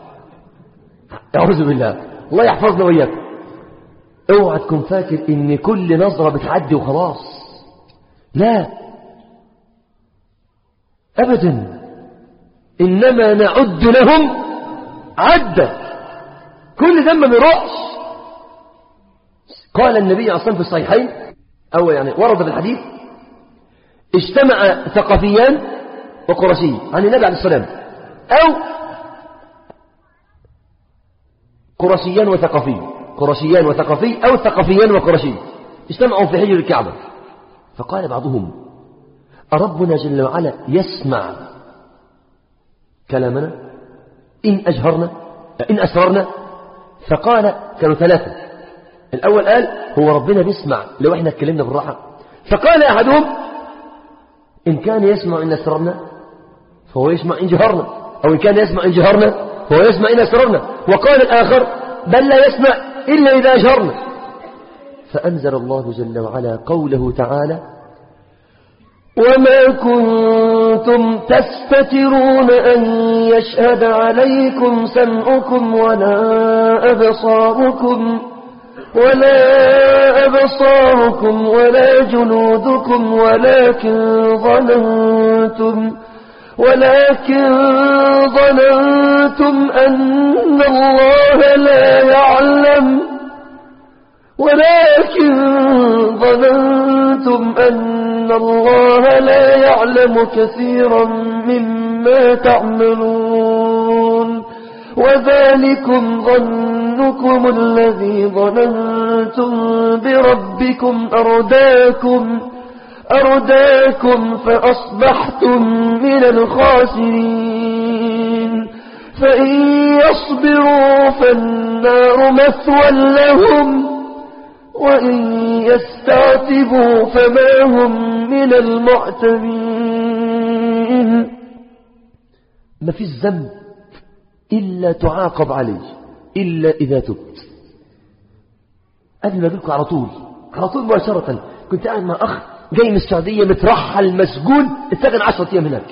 اعوذ بالله الله يحفظنا واياك اوعى تكون فاكر ان كل نظره بتعدي وخلاص لا ابدا انما نعد لهم عدا كل ذنب ما بيروحش قال النبي عليه في الصحيحين او يعني ورد في الحديث اجتمع ثقافيان وقرشي عن النبي عليه السلام او قرشيان وثقفي قرشيان وثقفي أو ثقفيان وقرشي اجتمعوا في حجر الكعبة فقال بعضهم أربنا جل وعلا يسمع كلامنا إن أجهرنا إن أسررنا فقال كانوا ثلاثة الأول قال هو ربنا بيسمع لو احنا اتكلمنا بالراحة فقال أحدهم إن كان يسمع إن أسررنا فهو يسمع إن جهرنا أو إن كان يسمع إن جهرنا هو يسمع إن أسررنا وقال الآخر بل لا يسمع إلا إذا أجهرنا فأنزل الله جل وعلا قوله تعالى وما كنتم تستترون أن يشهد عليكم سمعكم ولا أبصاركم ولا أبصاركم ولا جنودكم ولكن ظننتم ولكن ظننتم أن الله لا يعلم ولكن ظننتم أن الله لا يعلم كثيرا مما تعملون وذلكم ظنكم الذي ظننتم بربكم أرداكم أرداكم فأصبحتم من الخاسرين فإن يصبروا فالنار مثوى لهم وإن يستعتبوا فما هم من المعتبين ما في الذنب إلا تعاقب عليه إلا إذا تبت قبل ما أقولكم على طول على طول مباشرة كنت قاعد مع أخ جاي من السعودية مترحل مسجون اتسجن عشرة أيام هناك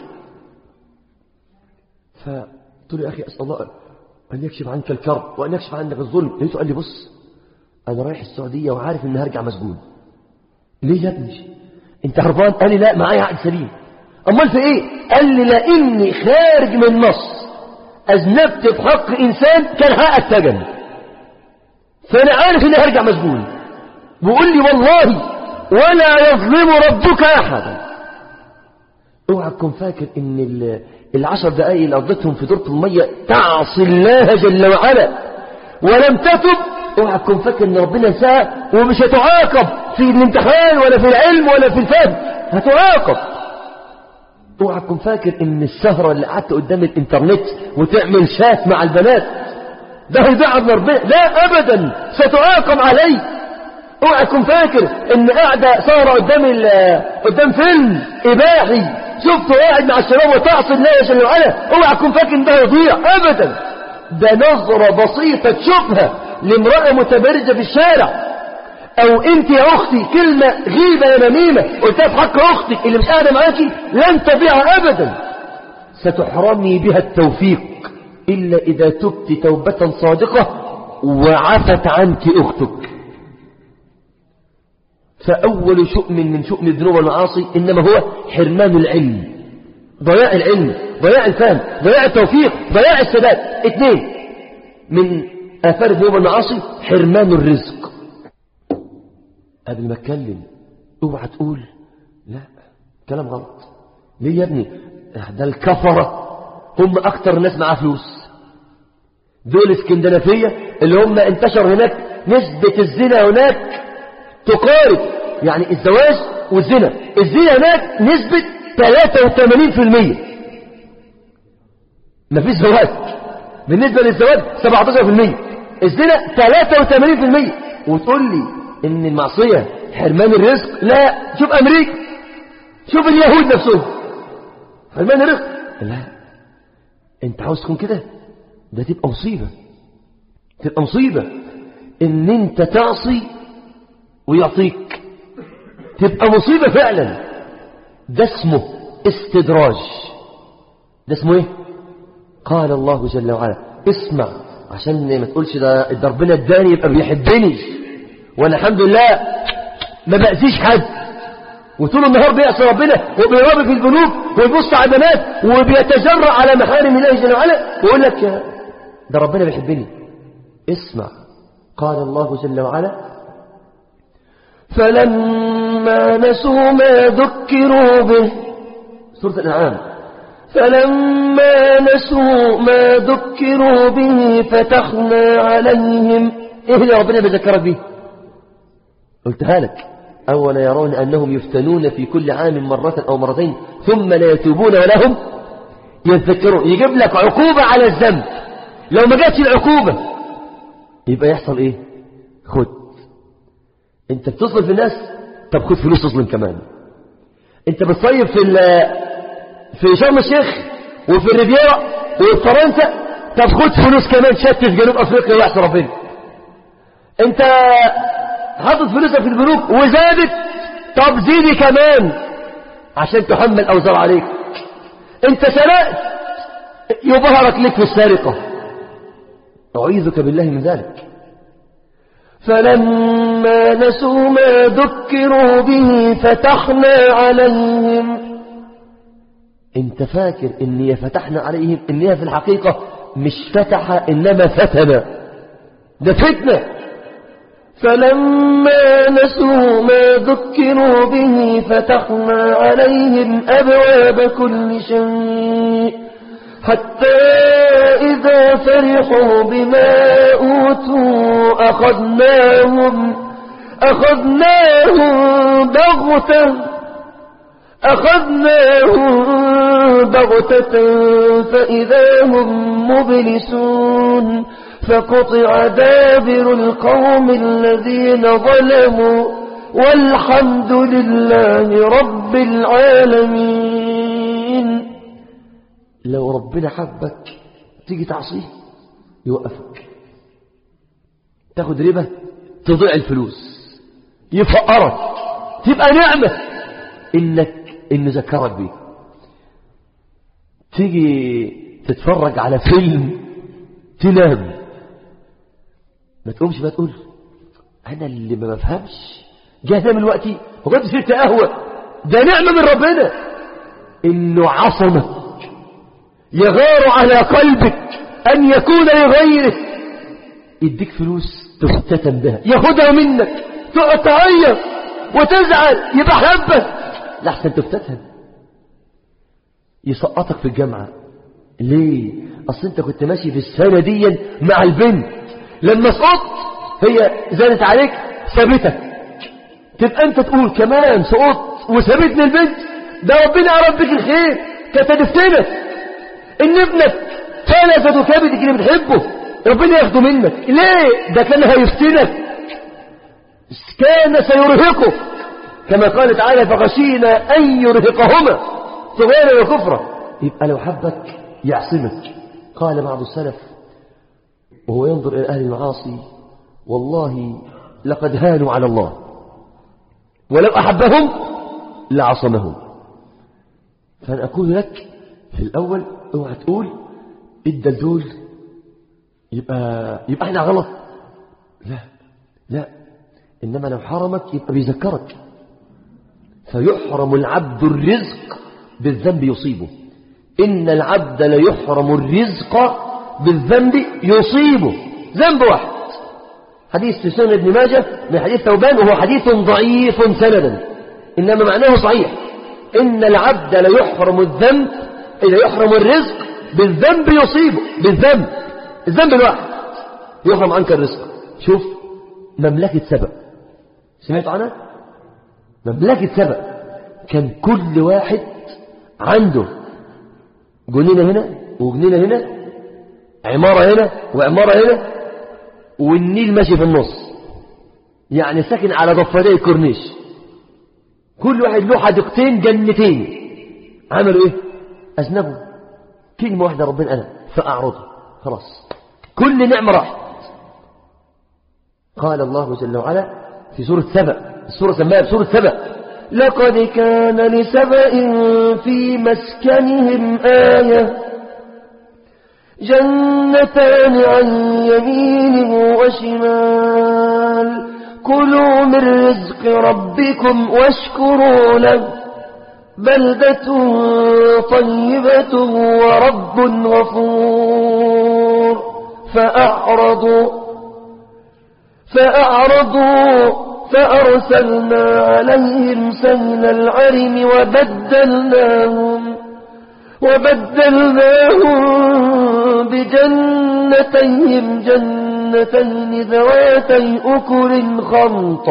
فقلت له يا أخي أسأل الله أن يكشف عنك الكرب وأن يكشف عنك الظلم لقيته قال لي بص أنا رايح السعودية وعارف إن هرجع مسجون ليه يا ابني أنت هربان قال لي لا معايا عقد سليم أمال في إيه قال لي لأني خارج من مصر أذنبت في حق إنسان كان حق السجن فأنا عارف إني هرجع مسجون بيقول لي والله ولا يظلم ربك أحدا اوعى تكون فاكر ان العشر دقائق اللي قضيتهم في دورة المية تعصي الله جل وعلا ولم تتب اوعى تكون فاكر ان ربنا ساء ومش هتعاقب في الامتحان ولا في العلم ولا في الفهم هتعاقب اوعى تكون فاكر ان السهرة اللي قعدت قدام الانترنت وتعمل شات مع البنات ده هيضيع من ربنا لا ابدا ستعاقب عليه اوعى تكون فاكر ان قاعدة سهرة قدام قدام فيلم اباحي شفته قاعد مع الشباب وتعصي الله جل وعلا اوعى تكون فاكر ان ده هيضيع ابدا ده نظرة بسيطة تشوفها لامرأة متبرجة في الشارع او انت يا اختي كلمة غيبة يا نميمة قلتها في حق اختك اللي مش قاعدة معاكي لن تضيع ابدا ستحرمي بها التوفيق الا اذا تبت توبة صادقة وعفت عنك اختك فاول شؤم من شؤم الذنوب والمعاصي انما هو حرمان العلم ضياع العلم ضياع الفهم ضياع التوفيق ضياع السداد اثنين من آثار الذنوب والمعاصي حرمان الرزق قبل ما اتكلم اوعى تقول لا كلام غلط ليه يا ابني ده الكفرة هم اكتر الناس معاه فلوس دول اسكندنافية اللي هم انتشر هناك نسبة الزنا هناك تقارب يعني الزواج والزنا الزنا هناك نسبة 83% مفيش زواج بالنسبة للزواج 17% الزنا 83% وتقول لي ان المعصية حرمان الرزق لا شوف امريكا شوف اليهود نفسهم حرمان الرزق لا انت عاوز تكون كده ده تبقى مصيبة تبقى مصيبة ان انت تعصي ويعطيك تبقى مصيبة فعلا ده اسمه استدراج ده اسمه ايه قال الله جل وعلا اسمع عشان ما تقولش ده ده ربنا اداني يبقى بيحبني وانا الحمد لله ما بأذيش حد وطول النهار بيعصي ربنا وبيرابي في الذنوب ويبص على البنات وبيتجرأ على محارم الله جل وعلا ويقول لك ده ربنا بيحبني اسمع قال الله جل وعلا فلما نسوا ما ذكروا به سورة الأنعام فلما نسوا ما ذكروا به فتحنا عليهم ايه اللي ربنا بيذكرك به قلتها لك أولا يرون أنهم يفتنون في كل عام مرة أو مرتين ثم لا يتوبون ولا هم يذكرون يجيب لك عقوبة على الذنب لو ما جاتش العقوبة يبقى يحصل ايه خد انت بتصرف في الناس طب خد فلوس تظلم كمان انت بتصيف في في شرم الشيخ وفي الريفيرا وفي فرنسا طب خد فلوس كمان شت في جنوب افريقيا ويحصل ربنا انت حاطط فلوسك في البنوك وزادت طب زيدي كمان عشان تحمل اوزار عليك انت سرقت يظهرك لك في السرقة أعيذك بالله من ذلك فلما نسوا ما ذكروا به فتحنا عليهم انت فاكر اني فتحنا عليهم انها في الحقيقة مش فتح انما فتن ده فتنة فلما نسوا ما ذكروا به فتحنا عليهم أبواب كل شيء حتى إذا فرحوا بما أوتوا أخذناهم أخذناهم بغتة أخذناهم بغتة فإذا هم مبلسون فقطع دابر القوم الذين ظلموا والحمد لله رب العالمين لو ربنا حبك تيجي تعصيه يوقفك تاخد ربا تضيع الفلوس يفقرك تبقى نعمة انك انه ذكرك بيه تيجي تتفرج على فيلم تنام ما تقومش ما تقول انا اللي ما بفهمش جه من دلوقتي وقد صرت قهوه ده نعمه من ربنا انه عصمك يغار على قلبك ان يكون لغيره يديك فلوس تفتتن بها ياخدها منك تقعد تعيط وتزعل يبقى حبك لحسن تفتتن يسقطك في الجامعه ليه اصل انت كنت ماشي في السنه دي مع البنت لما سقطت هي زادت عليك سابتك تبقى انت تقول كمان سقطت وسابتني البنت ده ربنا يعرف بك الخير كانت هتفتنك ان ابنك فلذة كبدك اللي بتحبه ربنا ياخده منك ليه ده كان هيفتنك كان سيرهقك كما قال تعالى فغشينا أن يرهقهما طغيانا وكفرا يبقى لو حبك يعصمك قال بعض السلف وهو ينظر إلى أهل المعاصي والله لقد هانوا على الله ولو أحبهم لعصمهم فأنا أقول لك في الأول اوعى تقول ادى الدول يبقى يبقى احنا غلط لا لا إنما لو حرمك يبقى بيذكرك فيحرم العبد الرزق بالذنب يصيبه إن العبد ليحرم الرزق بالذنب يصيبه ذنب واحد حديث في سنن ابن ماجه من حديث ثوبان وهو حديث ضعيف سندا إنما معناه صحيح إن العبد ليحرم الذنب إذا يحرم الرزق بالذنب يصيبه بالذنب الذنب الواحد يحرم عنك الرزق شوف مملكة سبأ سمعت عنها مملكة سبأ كان كل واحد عنده جنينة هنا وجنينة هنا عمارة هنا وعمارة هنا والنيل ماشي في النص يعني ساكن على ضفادي الكورنيش كل واحد له حديقتين جنتين عملوا ايه اذنبوا كلمة واحدة ربنا أنا فأعرضها خلاص كل نعمة راحت قال الله جل وعلا في سورة سبأ السورة سماها بسورة سبأ لقد كان لسبأ في مسكنهم آية جنتان عن يمين وشمال كلوا من رزق ربكم واشكروا له بلدة طيبة ورب غفور فأعرضوا فأعرضوا فأرسلنا عليهم سيل العرم وبدلناهم وبدلناهم بجنتيهم جنتين ذواتي أكل خمط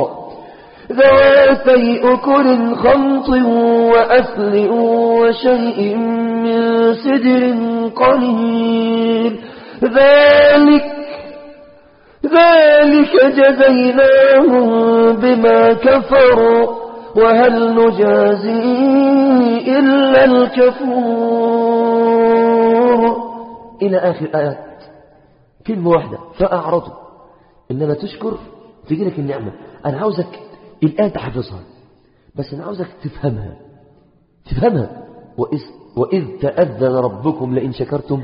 ذواتي أكل خمط وأثل وشيء من سدر قليل ذلك ذلك جزيناهم بما كفروا وهل نجازي إلا الكفور إلى آخر آيات كلمة واحدة فأعرضوا إنما تشكر تجي لك النعمة أنا عاوزك الآن تحفظها بس أنا عاوزك تفهمها تفهمها وإذ, وإذ تأذن ربكم لئن شكرتم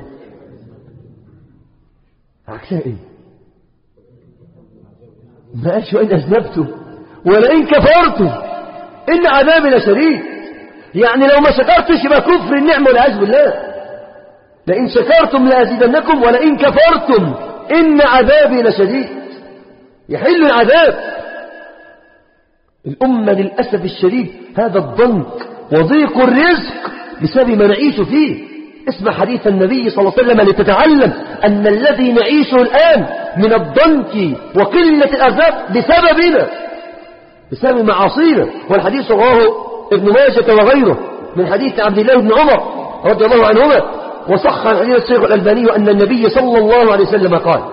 عكسها إيه ما قالش وإن أذنبتم ولئن كفرتم إن عذابي لشديد يعني لو ما شكرتش يبقى كفر النعمة والعياذ بالله لئن شكرتم لأزيدنكم ولئن كفرتم إن عذابي لشديد يحل العذاب الأمة للأسف الشديد هذا الضنك وضيق الرزق بسبب ما نعيش فيه اسمع حديث النبي صلى الله عليه وسلم لتتعلم أن الذي نعيشه الآن من الضنك وقلة الأرزاق بسببنا بسبب معاصينا والحديث رواه ابن ماجة وغيره من حديث عبد الله بن عمر رضي الله عنهما وصح عن حديث الشيخ الألباني أن النبي صلى الله عليه وسلم قال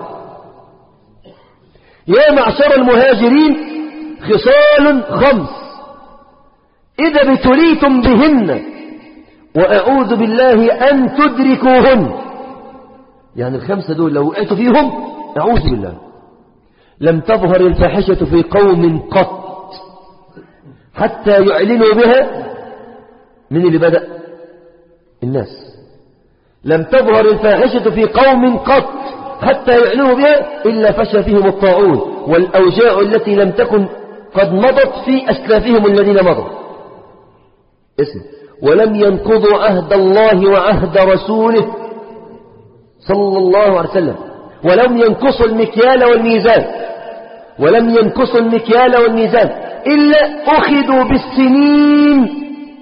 يا معشر المهاجرين خصال خمس إذا ابتليتم بهن وأعوذ بالله أن تدركوهن يعني الخمسة دول لو وقعتوا فيهم أعوذ بالله لم تظهر الفاحشة في قوم قط حتى يعلنوا بها من اللي بدأ الناس لم تظهر الفاحشة في قوم قط حتى يعلنوا بها إلا فشى فيهم الطاعون والأوجاع التي لم تكن قد مضت في أسلافهم الذين مضوا اسم ولم ينقضوا عهد الله وعهد رسوله صلى الله عليه وسلم ولم ينقصوا المكيال والميزان ولم ينقصوا المكيال والميزان إلا أخذوا بالسنين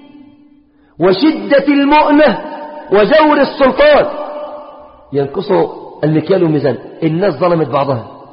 وشدة المؤنة وجور السلطان ينقصوا المكيال والميزان الناس ظلمت بعضها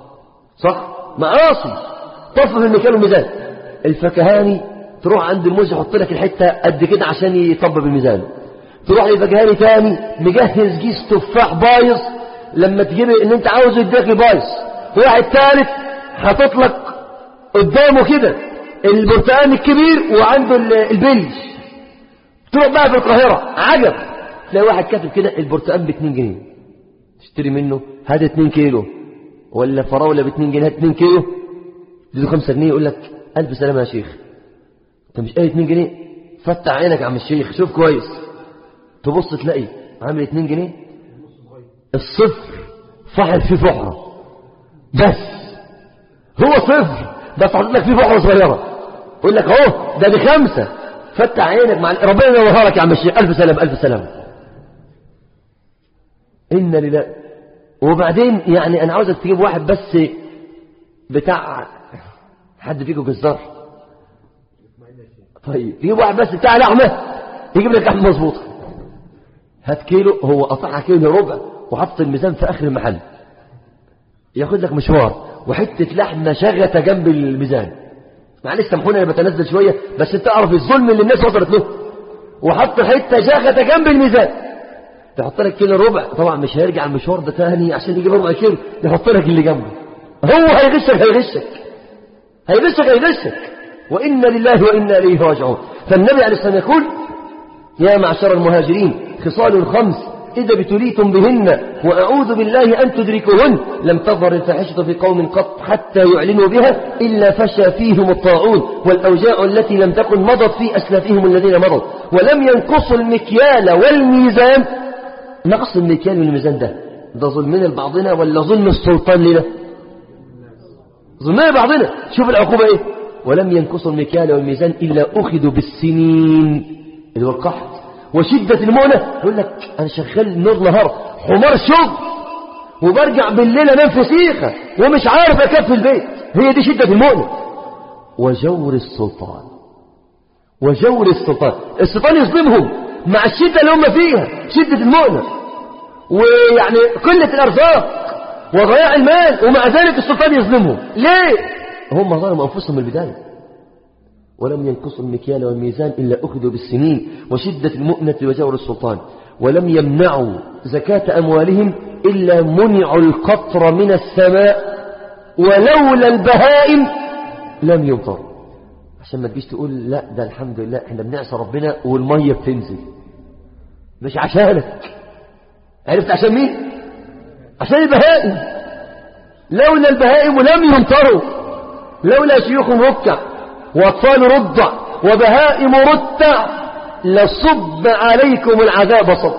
صح معاصي طفل المكان والميزان الفكهاني تروح عند الموز يحط لك الحتة قد كده عشان يطبب الميزان تروح لفكهاني تاني مجهز كيس تفاح بايظ لما تجيب ان انت عاوز يديك بايظ واحد ثالث حاطط لك قدامه كده البرتقال الكبير وعنده البلج تروح بقى في القاهرة عجب تلاقي واحد كاتب كده البرتقال ب 2 جنيه تشتري منه هذا 2 كيلو ولا فراولة ب 2 جنيه 2 كيلو تديله 5 جنيه يقول لك ألف سلامة يا شيخ انت مش قايل 2 جنيه فتح عينك يا عم الشيخ شوف كويس تبص تلاقي عامل 2 جنيه الصفر فحل فيه فحرة بس هو صفر بس حاطط لك فيه فحرة صغيرة يقول لك اهو ده بخمسة فتح عينك مع ربنا ينورها لك يا عم الشيخ ألف سلام ألف سلام إن لله وبعدين يعني أنا عاوزك تجيب واحد بس بتاع حد فيكم جزار طيب تجيب واحد بس بتاع لحمة يجيب لك لحمة مظبوطة هات كيلو هو قطعها كيلو ربع وحط الميزان في آخر المحل ياخد لك مشوار وحتة لحمة شغتة جنب الميزان معلش سامحوني انا بتنزل شوية بس انت تعرف الظلم اللي الناس وصلت له وحط حتة شغتة جنب الميزان تحط لك كيلو ربع طبعا مش هيرجع المشوار ده تاني عشان يجيب ربع كيلو يحط لك اللي جنبه هو هيغشك هيغشك هيغشك هيغشك وإنا لله وإنا إليه راجعون فالنبي عليه الصلاة والسلام يقول يا معشر المهاجرين خصال خمس إذا ابتليتم بهن وأعوذ بالله أن تدركوهن لم تظهر الفاحشة في قوم قط حتى يعلنوا بها إلا فشى فيهم الطاعون والأوجاع التي لم تكن مضت في أسلافهم الذين مضوا ولم ينقصوا المكيال والميزان نقص المكيال والميزان ده ده ظلمنا لبعضنا ولا ظلم السلطان لنا ظلمنا لبعضنا شوف العقوبة ايه ولم ينقصوا المكيال والميزان إلا أخذوا بالسنين اللي هو القحط وشدة المؤنة يقول لك أنا شغال نور نهار حمار شغل وبرجع بالليل أنام في سيخة ومش عارف أكفي البيت هي دي شدة المؤنة وجور السلطان وجور السلطان السلطان يظلمهم مع الشدة اللي هم فيها شدة المؤنة ويعني قلة الأرزاق وضياع المال ومع ذلك السلطان يظلمهم ليه هم ظلموا أنفسهم من البداية ولم ينقصوا المكيال والميزان إلا أخذوا بالسنين وشدة المؤنة وجور السلطان ولم يمنعوا زكاة أموالهم إلا منعوا القطر من السماء ولولا البهائم لم يمطر عشان ما تجيش تقول لا ده الحمد لله احنا بنعصى ربنا والمية بتنزل مش عشانك عرفت عشان مين عشان البهائم لولا البهائم لم يمطروا لولا شيوخ ركع وأطفال رضع وبهائم رتع لصب عليكم العذاب صب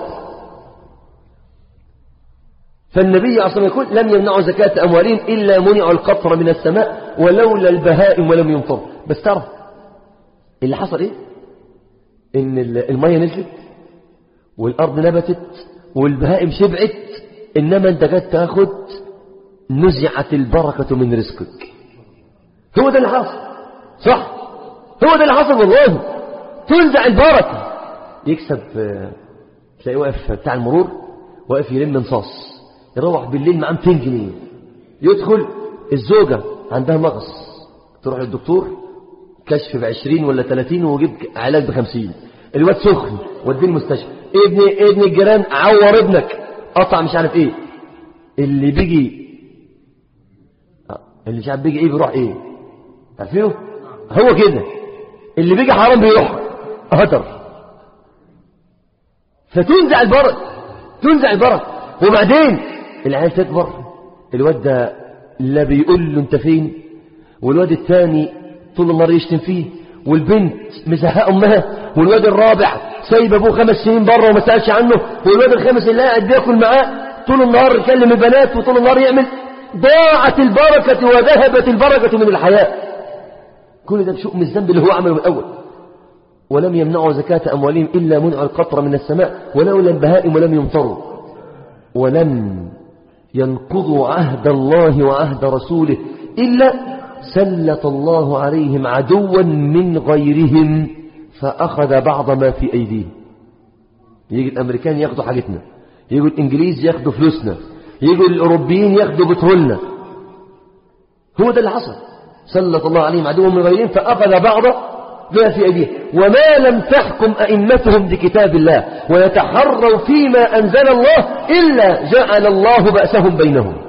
فالنبي أصلا يقول لم يمنعوا زكاة أموالهم إلا منعوا القطر من السماء ولولا البهائم ولم يمطر بس تعرف اللي حصل إيه إن المية نزلت والأرض نبتت والبهائم شبعت إنما أنت قد تاخد نزعت البركة من رزقك هو ده اللي حصل صح هو ده اللي حصل والله تنزع البركة يكسب تلاقيه واقف بتاع المرور واقف يلم نصاص يروح بالليل معاه 200 جنيه يدخل الزوجة عندها مغص تروح للدكتور كشف ب 20 ولا 30 ويجيب علاج ب 50 الواد سخن وديه المستشفى ابن ابن الجيران عور ابنك قطع مش عارف ايه اللي بيجي اللي مش عارف بيجي ايه بيروح ايه عارفينه هو كده اللي بيجي حرام بيروح هدر فتنزع البركة تنزع البركة وبعدين العيال تكبر الواد ده لا بيقول له انت فين والواد الثاني طول النهار يشتم فيه والبنت مزهقه امها والواد الرابع سايب ابوه خمس سنين بره وما سالش عنه والواد الخامس اللي قاعد بياكل معاه طول النهار يكلم البنات وطول النهار يعمل ضاعت البركة وذهبت البركة من الحياة كل ده بشؤم الذنب اللي هو عمله من الأول ولم يمنعوا زكاة أموالهم إلا منع القطر من السماء ولولا البهائم ولم يمطروا ولم ينقضوا عهد الله وعهد رسوله إلا سلط الله عليهم عدوا من غيرهم فأخذ بعض ما في أيديهم يجي الأمريكان ياخدوا حاجتنا يجوا الإنجليز ياخدوا فلوسنا يجوا الأوروبيين ياخدوا بترولنا هو ده اللي حصل سلط الله عليهم عدو من غيرهم فأخذ بعض ما في أيديه وما لم تحكم أئمتهم بكتاب الله ويتحروا فيما أنزل الله إلا جعل الله بأسهم بينهم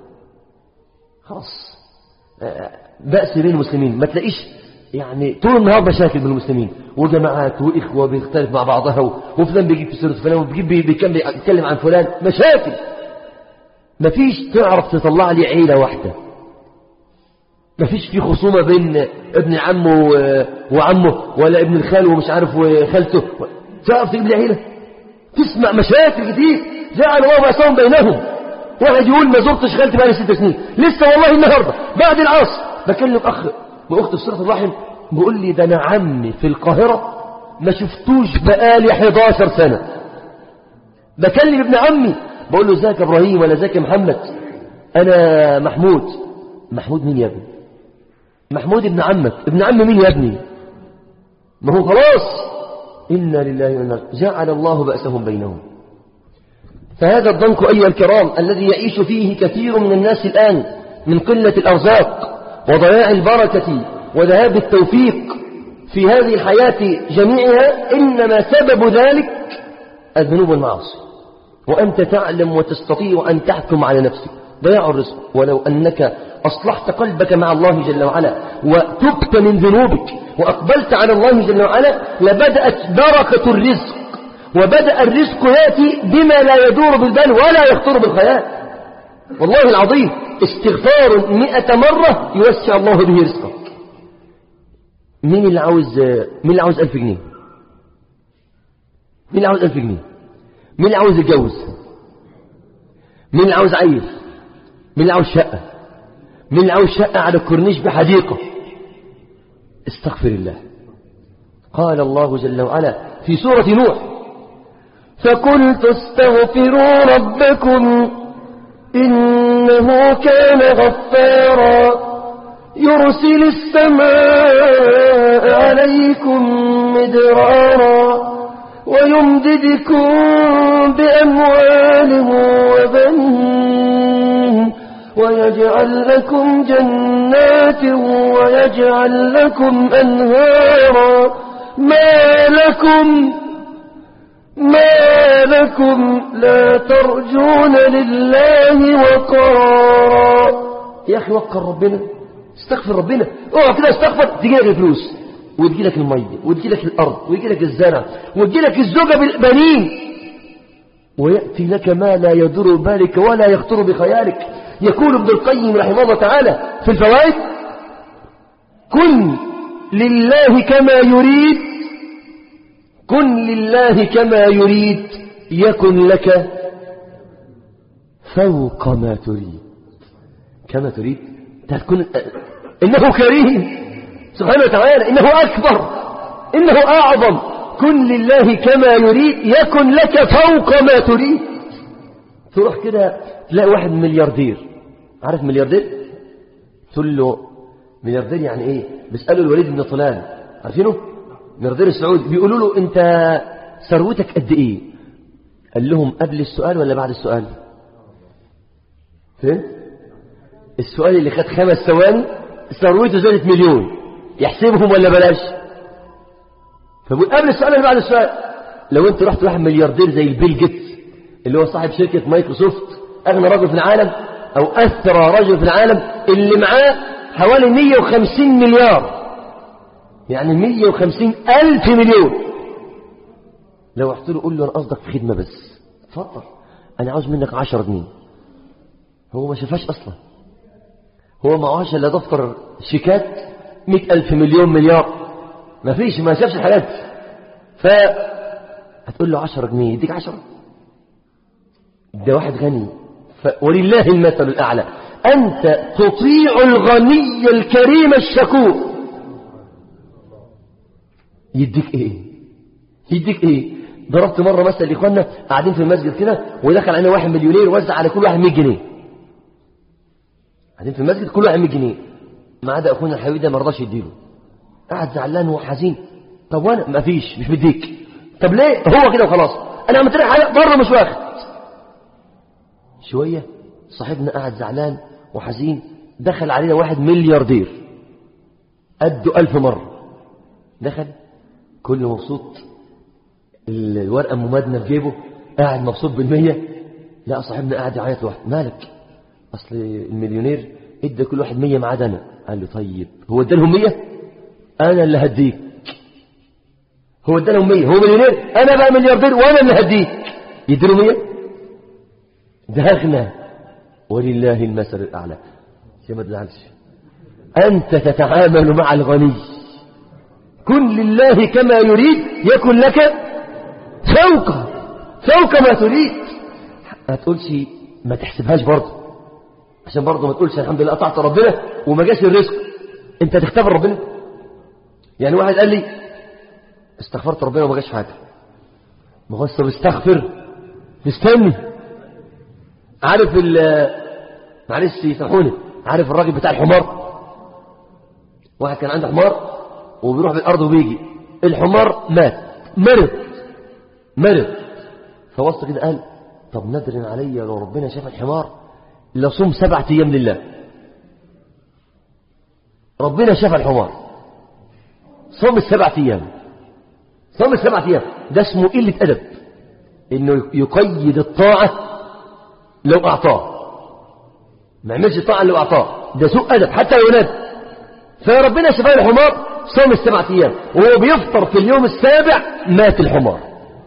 خلاص بأس بين المسلمين ما تلاقيش يعني طول النهار مشاكل بين المسلمين وجماعات وإخوة بيختلف مع بعضها وفلان بيجيب في سيرة فلان وبيجيب بيتكلم عن فلان مشاكل ما فيش تعرف تطلع لي عيلة واحدة ما فيش في خصومة بين ابن عمه وعمه ولا ابن الخال ومش عارف وخالته تعرف تجيب لي عيلة تسمع مشاكل كتير جعل الله بأسهم بينهم واحد يقول ما زرتش خالتي بقالي ست سنين لسه والله النهارده بعد العصر بكلم اخ واخت في صله الرحم بيقول لي ده انا عمي في القاهره ما شفتوش بقالي 11 سنه بكلم ابن عمي بقول له ازيك يا ابراهيم ولا ازيك يا محمد انا محمود محمود مين يا ابني محمود ابن عمك ابن عم مين يا ابني ما هو خلاص انا لله وانا جعل الله باسهم بينهم فهذا الضنك أيها الكرام الذي يعيش فيه كثير من الناس الآن من قلة الأرزاق وضياع البركة وذهاب التوفيق في هذه الحياة جميعها إنما سبب ذلك الذنوب والمعاصي وأنت تعلم وتستطيع أن تحكم على نفسك ضياع الرزق ولو أنك أصلحت قلبك مع الله جل وعلا وتبت من ذنوبك وأقبلت على الله جل وعلا لبدأت بركة الرزق وبدأ الرزق يأتي بما لا يدور بالبال ولا يخطر بالخيال والله العظيم استغفار مئة مرة يوسع الله به رزقك مين اللي عاوز مين اللي عاوز ألف جنيه مين اللي عاوز ألف جنيه مين اللي عاوز يتجوز مين اللي عاوز عيل مين اللي عاوز شقة مين اللي عاوز شقة على الكورنيش بحديقة استغفر الله قال الله جل وعلا في سورة نوح فقلت استغفروا ربكم إنه كان غفارا يرسل السماء عليكم مدرارا ويمددكم بأموال وبنين ويجعل لكم جنات ويجعل لكم أنهارا ما لكم ما لكم لا ترجون لله وقارا يا أخي وقر ربنا استغفر ربنا اوعى كده استغفر تجي لك الفلوس وتجي لك المية وتجي لك الأرض ويجي لك الزرع وتجي لك الزوجة بالبنين ويأتي لك ما لا يدر بالك ولا يخطر بخيالك يقول ابن القيم رحمه الله تعالى في الفوائد كن لله كما يريد كن لله كما يريد يكن لك فوق ما تريد كما تريد تكون إنه كريم سبحانه وتعالى إنه أكبر إنه أعظم كن لله كما يريد يكن لك فوق ما تريد تروح كده تلاقي واحد ملياردير عارف ملياردير تقول له ملياردير يعني ايه بيسألوا الوليد بن طلال عارفينه ملياردير السعودي بيقولوا له انت ثروتك قد ايه قال لهم قبل السؤال ولا بعد السؤال فين السؤال اللي خد خمس ثواني ثروته زادت مليون يحسبهم ولا بلاش فبقول قبل السؤال ولا بعد السؤال لو انت رحت واحد ملياردير زي البيل جيتس اللي هو صاحب شركة مايكروسوفت أغنى رجل في العالم أو أثرى رجل في العالم اللي معاه حوالي 150 مليار يعني 150 ألف مليون لو رحت له قول له أنا قصدك في خدمة بس اتفضل أنا عاوز منك 10 جنيه هو ما شافهاش أصلا هو معهاش إلا دفتر شيكات 100 ألف مليون مليار ما فيش ما شافش الحاجات ف هتقول له 10 جنيه يديك 10 ده واحد غني ف... ولله المثل الأعلى أنت تطيع الغني الكريم الشكور يديك إيه يديك إيه ضربت مرة مثلا لإخواننا قاعدين في المسجد كده ودخل علينا واحد مليونير وزع على كل واحد 100 جنيه قاعدين في المسجد كل واحد 100 جنيه ما عدا أخونا الحبيب ده ما رضاش يديله قاعد زعلان وحزين طب وانا ما فيش مش مديك طب ليه هو كده وخلاص انا عملت لك حاجه بره مش واخد شويه صاحبنا قاعد زعلان وحزين دخل علينا واحد ملياردير قده ألف مرة دخل كله مبسوط الورقة ممادنة في جيبه قاعد مبسوط بالمية لا صاحبنا قاعد يعيط لوحده مالك أصل المليونير ادى كل واحد مية ما عدا أنا قال له طيب هو ادالهم مية أنا اللي هديك هو ادالهم مية هو مليونير أنا بقى ملياردير وأنا اللي هديك يديله مية ده أغنى ولله المثل الأعلى يا ما تزعلش أنت تتعامل مع الغني كن لله كما يريد يكن لك فوق فوق ما تريد ما تقولش ما تحسبهاش برضه عشان برضه ما تقولش الحمد لله قطعت ربنا وما جاش الرزق انت تختبر ربنا يعني واحد قال لي استغفرت ربنا وما جاش حاجه ما هو طب استغفر استني عارف ال معلش يسامحوني عارف الراجل بتاع الحمار واحد كان عنده حمار وبيروح بالارض وبيجي الحمار مات مرض مرض فوسط كده قال طب ندر عليا لو ربنا شاف الحمار لصوم سبعة ايام لله ربنا شاف الحمار صوم السبعة ايام صوم السبعة ايام ده اسمه قلة ادب انه يقيد الطاعة لو اعطاه ما يعملش طاعة لو اعطاه ده سوء ادب حتى لو ينادي فربنا شفاه الحمار صوم السبعة ايام وهو بيفطر في اليوم السابع مات الحمار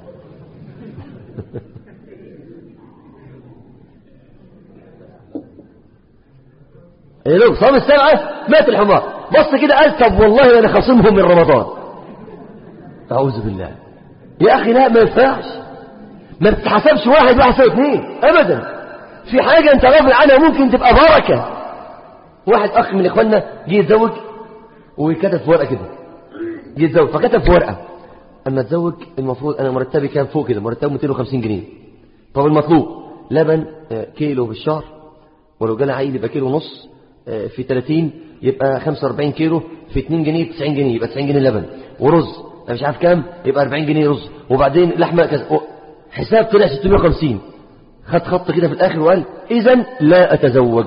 لو صام السبعة مات الحمار بص كده قال طب والله انا خاصمهم من رمضان اعوذ بالله يا اخي لا ما ينفعش ما بتحسبش واحد واحد سوى اثنين ابدا في حاجة انت غافل عنها ممكن تبقى بركة واحد اخ من اخواننا جه يتزوج وكتب في ورقة كده جه يتزوج فكتب في ورقة اما اتزوج المفروض انا مرتبي كان فوق كده مرتبه 250 جنيه طب المطلوب لبن كيلو بالشهر ولو جالي عيل يبقى كيلو ونص في 30 يبقى 45 كيلو في 2 جنيه 90 جنيه يبقى 90 جنيه لبن ورز انا مش عارف كام يبقى 40 جنيه رز وبعدين لحمه كذا حساب طلع 650 خد خط كده في الاخر وقال اذا لا اتزوج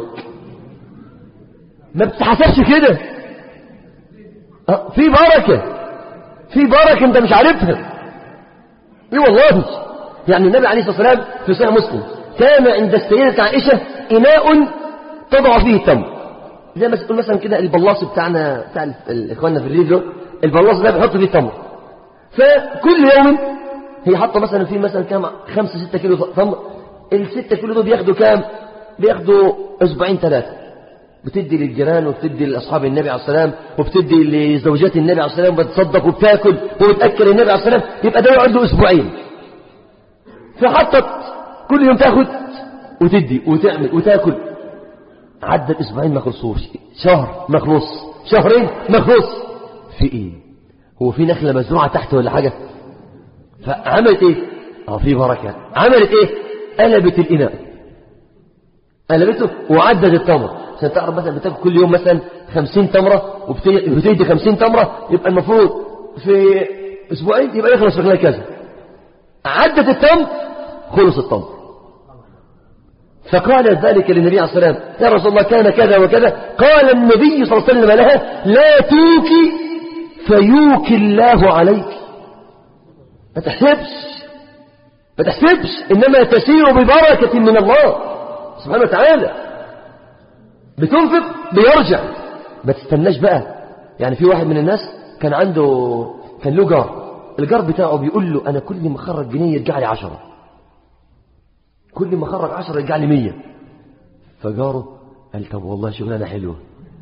ما بتحسبش كده أه في بركه في بركه انت مش عارفها ايه والله يعني النبي عليه الصلاه والسلام في صحيح مسلم كان عند السيده عائشه اناء تضع فيه التمر زي ما تقول مثلا كده البلاص بتاعنا بتاع اخواننا في الريفيو البلاص ده بيحط فيه التمر فكل يوم هي حاطه مثلا فيه مثلا كام 5 6 كيلو تمر ال 6 كيلو دول بياخدوا كام بياخدوا اسبوعين ثلاثه بتدي للجيران وبتدي لاصحاب النبي عليه السلام وبتدي لزوجات النبي عليه السلام وبتصدق وبتاكل وبتاكل النبي عليه السلام يبقى ده يقعد له اسبوعين فحطت كل يوم تاخد وتدي وتعمل وتاكل عدى الاسبوعين ما خلصوش شهر ما خلص شهرين ما خلص في ايه هو في نخله مزروعه تحت ولا حاجه فعملت ايه اه في بركه عملت ايه قلبت الاناء قلبته وعدت التمر عشان تعرف مثلا بتاكل كل يوم مثلا 50 تمره وبتدي 50 تمره يبقى المفروض في اسبوعين يبقى يخلص في خلال كذا عدت التمر خلص التمر فقال ذلك للنبي عليه الصلاة والسلام يا رسول الله كان كذا وكذا قال النبي صلى الله عليه وسلم لها لا توكي فيوكي الله عليك ما تحسبش ما تحسبش إنما تسير ببركة من الله سبحانه وتعالى بتنفق بيرجع ما تستناش بقى يعني في واحد من الناس كان عنده كان له جار الجار بتاعه بيقول له أنا كل ما أخرج جنيه يرجع لي عشرة كل ما خرج عشرة يرجع لي مية فجاره قال طب والله شغلانة حلوة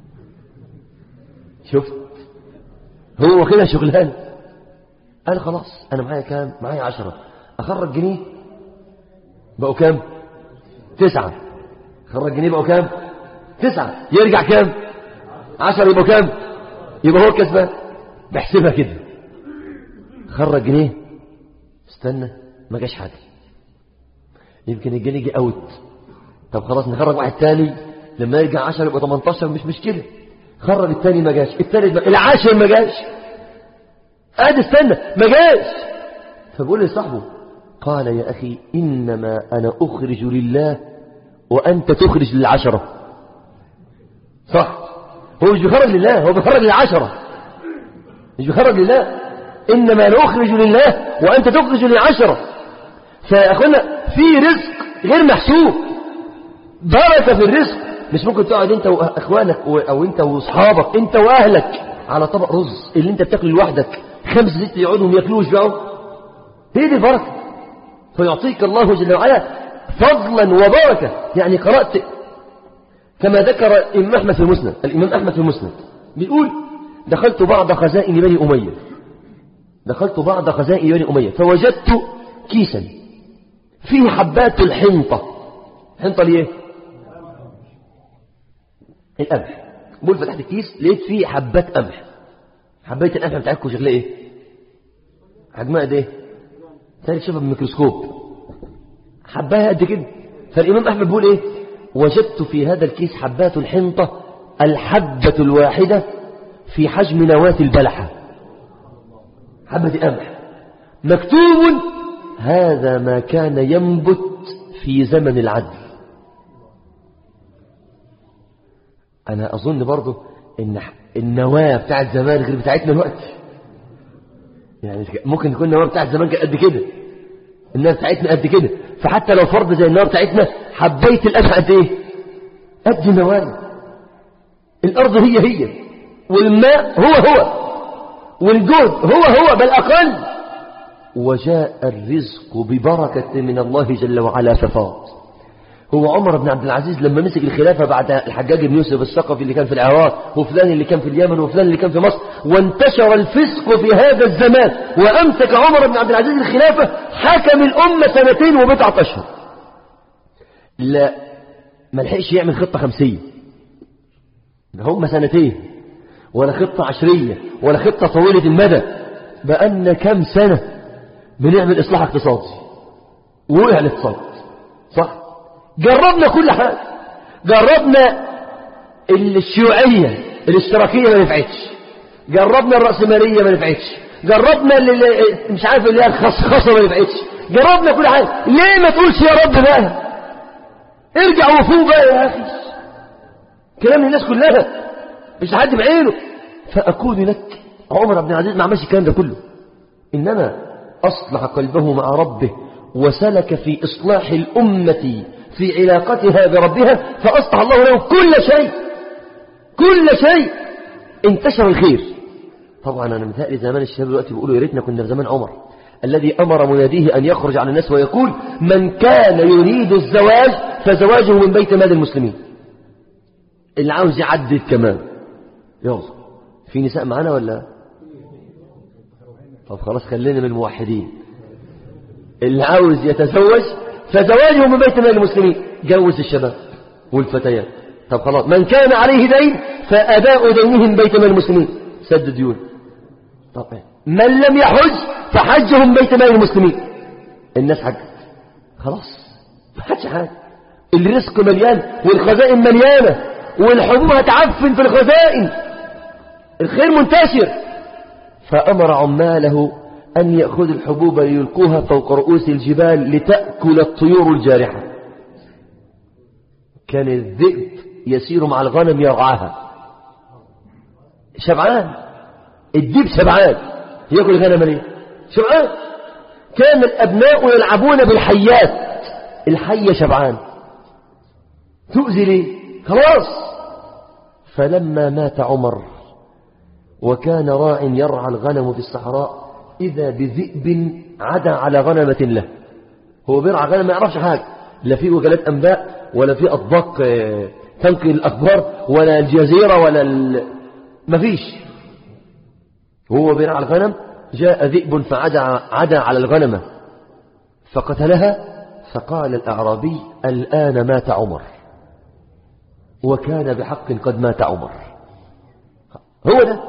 شفت هو كده شغلانة قال خلاص أنا معايا كام معايا عشرة أخرج جنيه بقوا كام تسعة خرج جنيه بقوا كام تسعة يرجع كام عشرة يبقوا كام يبقى هو كسبان بحسبها كده خرج جنيه استنى ما جاش حاجة يمكن الجنيه يجي اوت طب خلاص نخرج واحد تاني لما يرجع 10 يبقى 18 مش مشكله خرج التاني ما جاش التالت ما... العاشر ما جاش قاعد استنى ما جاش فبقول لصاحبه قال يا اخي انما انا اخرج لله وانت تخرج للعشره صح هو مش بيخرج لله هو بيخرج للعشرة مش بيخرج لله إنما نخرج لله وأنت تخرج للعشرة فأخونا في رزق غير محسوب بركة في الرزق مش ممكن تقعد انت واخوانك او انت واصحابك انت واهلك على طبق رز اللي انت بتاكله لوحدك خمس ست يقعدوا ياكلوه يشبعوا هي دي البركه فيعطيك الله جل وعلا فضلا وبركه يعني قرات كما ذكر الامام احمد في المسند الامام احمد في المسند بيقول دخلت بعض خزائن بني اميه دخلت بعض خزائن بني اميه فوجدت كيسا فيه حبات الحنطه حنطه ليه القمح بقول فتحت الكيس لقيت فيه حبات قمح حبايه القمح بتاعتكم شكلها ايه حجمها قد ايه تاني تشوفها بالميكروسكوب حبايه قد كده فالامام احمد بيقول ايه وجدت في هذا الكيس حبات الحنطه الحبه الواحده في حجم نواه البلحه حبه قمح مكتوب هذا ما كان ينبت في زمن العدل أنا أظن برضو إن النواة بتاعت زمان غير بتاعتنا الوقت يعني ممكن تكون النواة بتاعت زمان قد كده النار بتاعتنا قد كده فحتى لو فرض زي النار بتاعتنا حبيت القمح قد إيه قد النواة الأرض هي هي والماء هو هو والجهد هو هو بل أقل وجاء الرزق ببركة من الله جل وعلا ففاض هو عمر بن عبد العزيز لما مسك الخلافة بعد الحجاج بن يوسف الثقفي اللي كان في العراق وفلان اللي كان في اليمن وفلان اللي كان في مصر وانتشر الفسق في هذا الزمان وأمسك عمر بن عبد العزيز الخلافة حكم الأمة سنتين وبضعة أشهر لا ما لحقش يعمل خطة خمسية ده هم سنتين ولا خطة عشرية ولا خطة طويلة المدى بقالنا كام سنة بنعمل إصلاح اقتصادي وقع الاقتصاد صح جربنا كل حاجة جربنا الشيوعية الاشتراكية ما نفعتش جربنا الرأسمالية ما نفعتش جربنا اللي مش عارف اللي هي الخصخصة ما نفعتش جربنا كل حاجة ليه ما تقولش يا رب بقى ارجع وفوق بقى يا أخي كلام الناس كلها مش حد بعينه فأكون لك عمر بن العزيز ما عملش الكلام ده كله إنما أصلح قلبه مع ربه وسلك في إصلاح الأمة في علاقتها بربها فأصلح الله له كل شيء كل شيء انتشر الخير طبعا أنا متهيألي زمان الشباب دلوقتي بيقولوا يا ريتنا كنا في زمان عمر الذي أمر مناديه أن يخرج على الناس ويقول من كان يريد الزواج فزواجه من بيت مال المسلمين اللي عاوز يعدد كمان يلا في نساء معانا ولا طب خلاص خلينا من الموحدين اللي عاوز يتزوج فزواجه من بيت مال المسلمين جوز الشباب والفتيات طب خلاص من كان عليه دين فأداء دينه من بيت مال المسلمين سد ديون طب من لم يحج فحجه من بيت مال المسلمين الناس حجت خلاص ما حدش حاجة الرزق مليان والخزائن مليانة والحبوب هتعفن في الخزائن الخير منتشر فأمر عماله أن يأخذ الحبوب ليلقوها فوق رؤوس الجبال لتأكل الطيور الجارحة كان الذئب يسير مع الغنم يرعاها شبعان الديب شبعان يأكل الغنم ليه شبعان كان الأبناء يلعبون بالحيات الحية شبعان تؤذي ليه خلاص فلما مات عمر وكان راع يرعى الغنم في الصحراء إذا بذئب عدا على غنمة له هو بيرعى غنم ما يعرفش حاجة لا في وكالات أنباء ولا في أطباق تنقل الأخبار ولا الجزيرة ولا ال... مفيش هو بيرعى الغنم جاء ذئب فعدا عدا على الغنمة فقتلها فقال الأعرابي الآن مات عمر وكان بحق قد مات عمر هو ده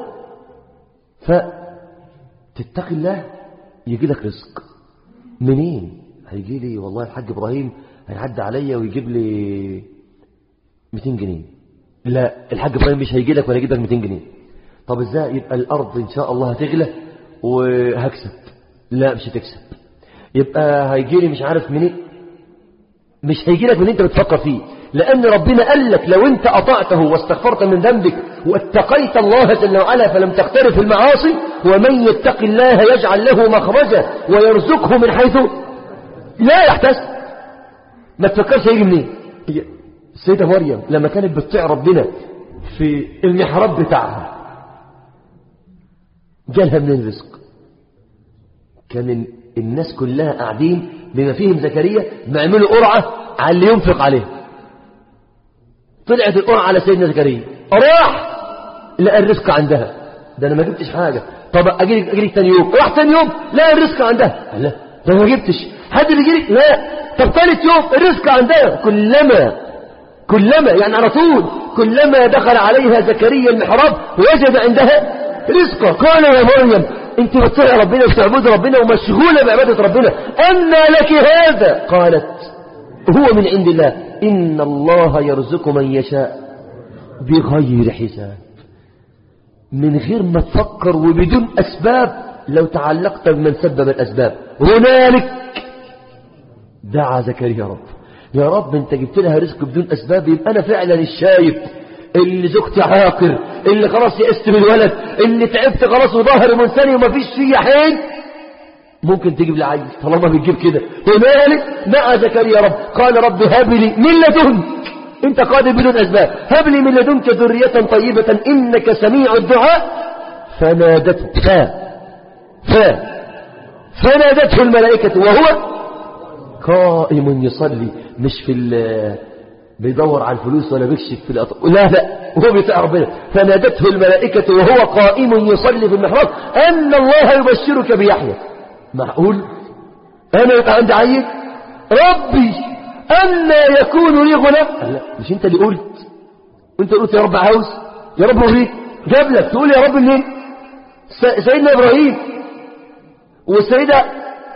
فتتقي الله يجي لك رزق منين هيجي لي والله الحاج إبراهيم هيعدي عليا ويجيب لي 200 جنيه لا الحاج إبراهيم مش هيجي لك ولا يجيب لك 200 جنيه طب ازاي يبقى الأرض إن شاء الله هتغلى وهكسب لا مش هتكسب يبقى هيجي لي مش عارف منين مش هيجي لك من انت بتفكر فيه لأن ربنا قال لك لو انت أطعته واستغفرت من ذنبك واتقيت الله جل وعلا فلم تقترف المعاصي ومن يتق الله يجعل له مخرجا ويرزقه من حيث لا يحتسب ما تفكرش هيجي منين هي السيدة مريم لما كانت بتطيع ربنا في المحراب بتاعها جالها من الرزق كان الناس كلها قاعدين بما فيهم زكريا بيعملوا قرعة على اللي ينفق عليه طلعت القرعة على سيدنا زكريا راح لقى الرزق عندها ده انا ما جبتش حاجة طب اجيلك اجيلك تاني يوم راح تاني يوم لقى الرزق عندها لا ده أنا ما جبتش حد بيجيلك لا طب ثالث يوم الرزق عندها كلما كلما يعني على طول كلما دخل عليها زكريا المحراب وجد عندها رزقا قال يا مريم انت بتطيع ربنا وبتعبد ربنا ومشغولة بعبادة ربنا أما لك هذا قالت هو من عند الله إن الله يرزق من يشاء بغير حساب من غير ما تفكر وبدون أسباب لو تعلقت بمن سبب الأسباب هنالك دعا زكريا يا رب يا رب انت جبت لها رزق بدون أسباب يبقى أنا فعلا الشايب اللي زوجتي عاقر اللي خلاص يئست من الولد اللي تعبت خلاص وظهري منثني ومفيش فيا حين ممكن تجيب لي عيل طالما بتجيب كده هنالك دعا زكريا رب قال رب هب لي من لدنك انت قادر بدون اسباب هب لي من لدنك ذرية طيبة انك سميع الدعاء فنادته فا فا فنادته الملائكة وهو قائم يصلي مش في بيدور على الفلوس ولا بيكشف في الأطر لا لا هو بيطيع ربنا فنادته الملائكة وهو قائم يصلي في المحراب أن الله يبشرك بيحيى معقول أنا يبقى عندي عيل ربي أن يكون لي غلام لا مش أنت اللي قلت وأنت قلت يا رب عاوز يا رب وريك جاب لك تقول يا رب منين سيدنا إبراهيم والسيدة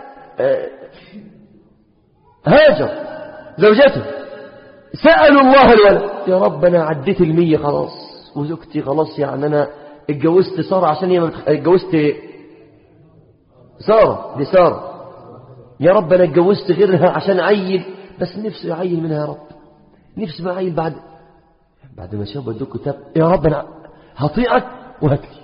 هاجر زوجته سألوا الله الولد يا رب أنا عديت المية خلاص وزوجتي خلاص يعني أنا اتجوزت سارة عشان هي اتجوزت سارة دي سارة يا رب أنا اتجوزت غيرها عشان أعيل بس نفسي أعيل منها يا رب نفسي ما أعيل بعد بعد ما شاب ادوك كتاب يا رب أنا هطيعك وهات لي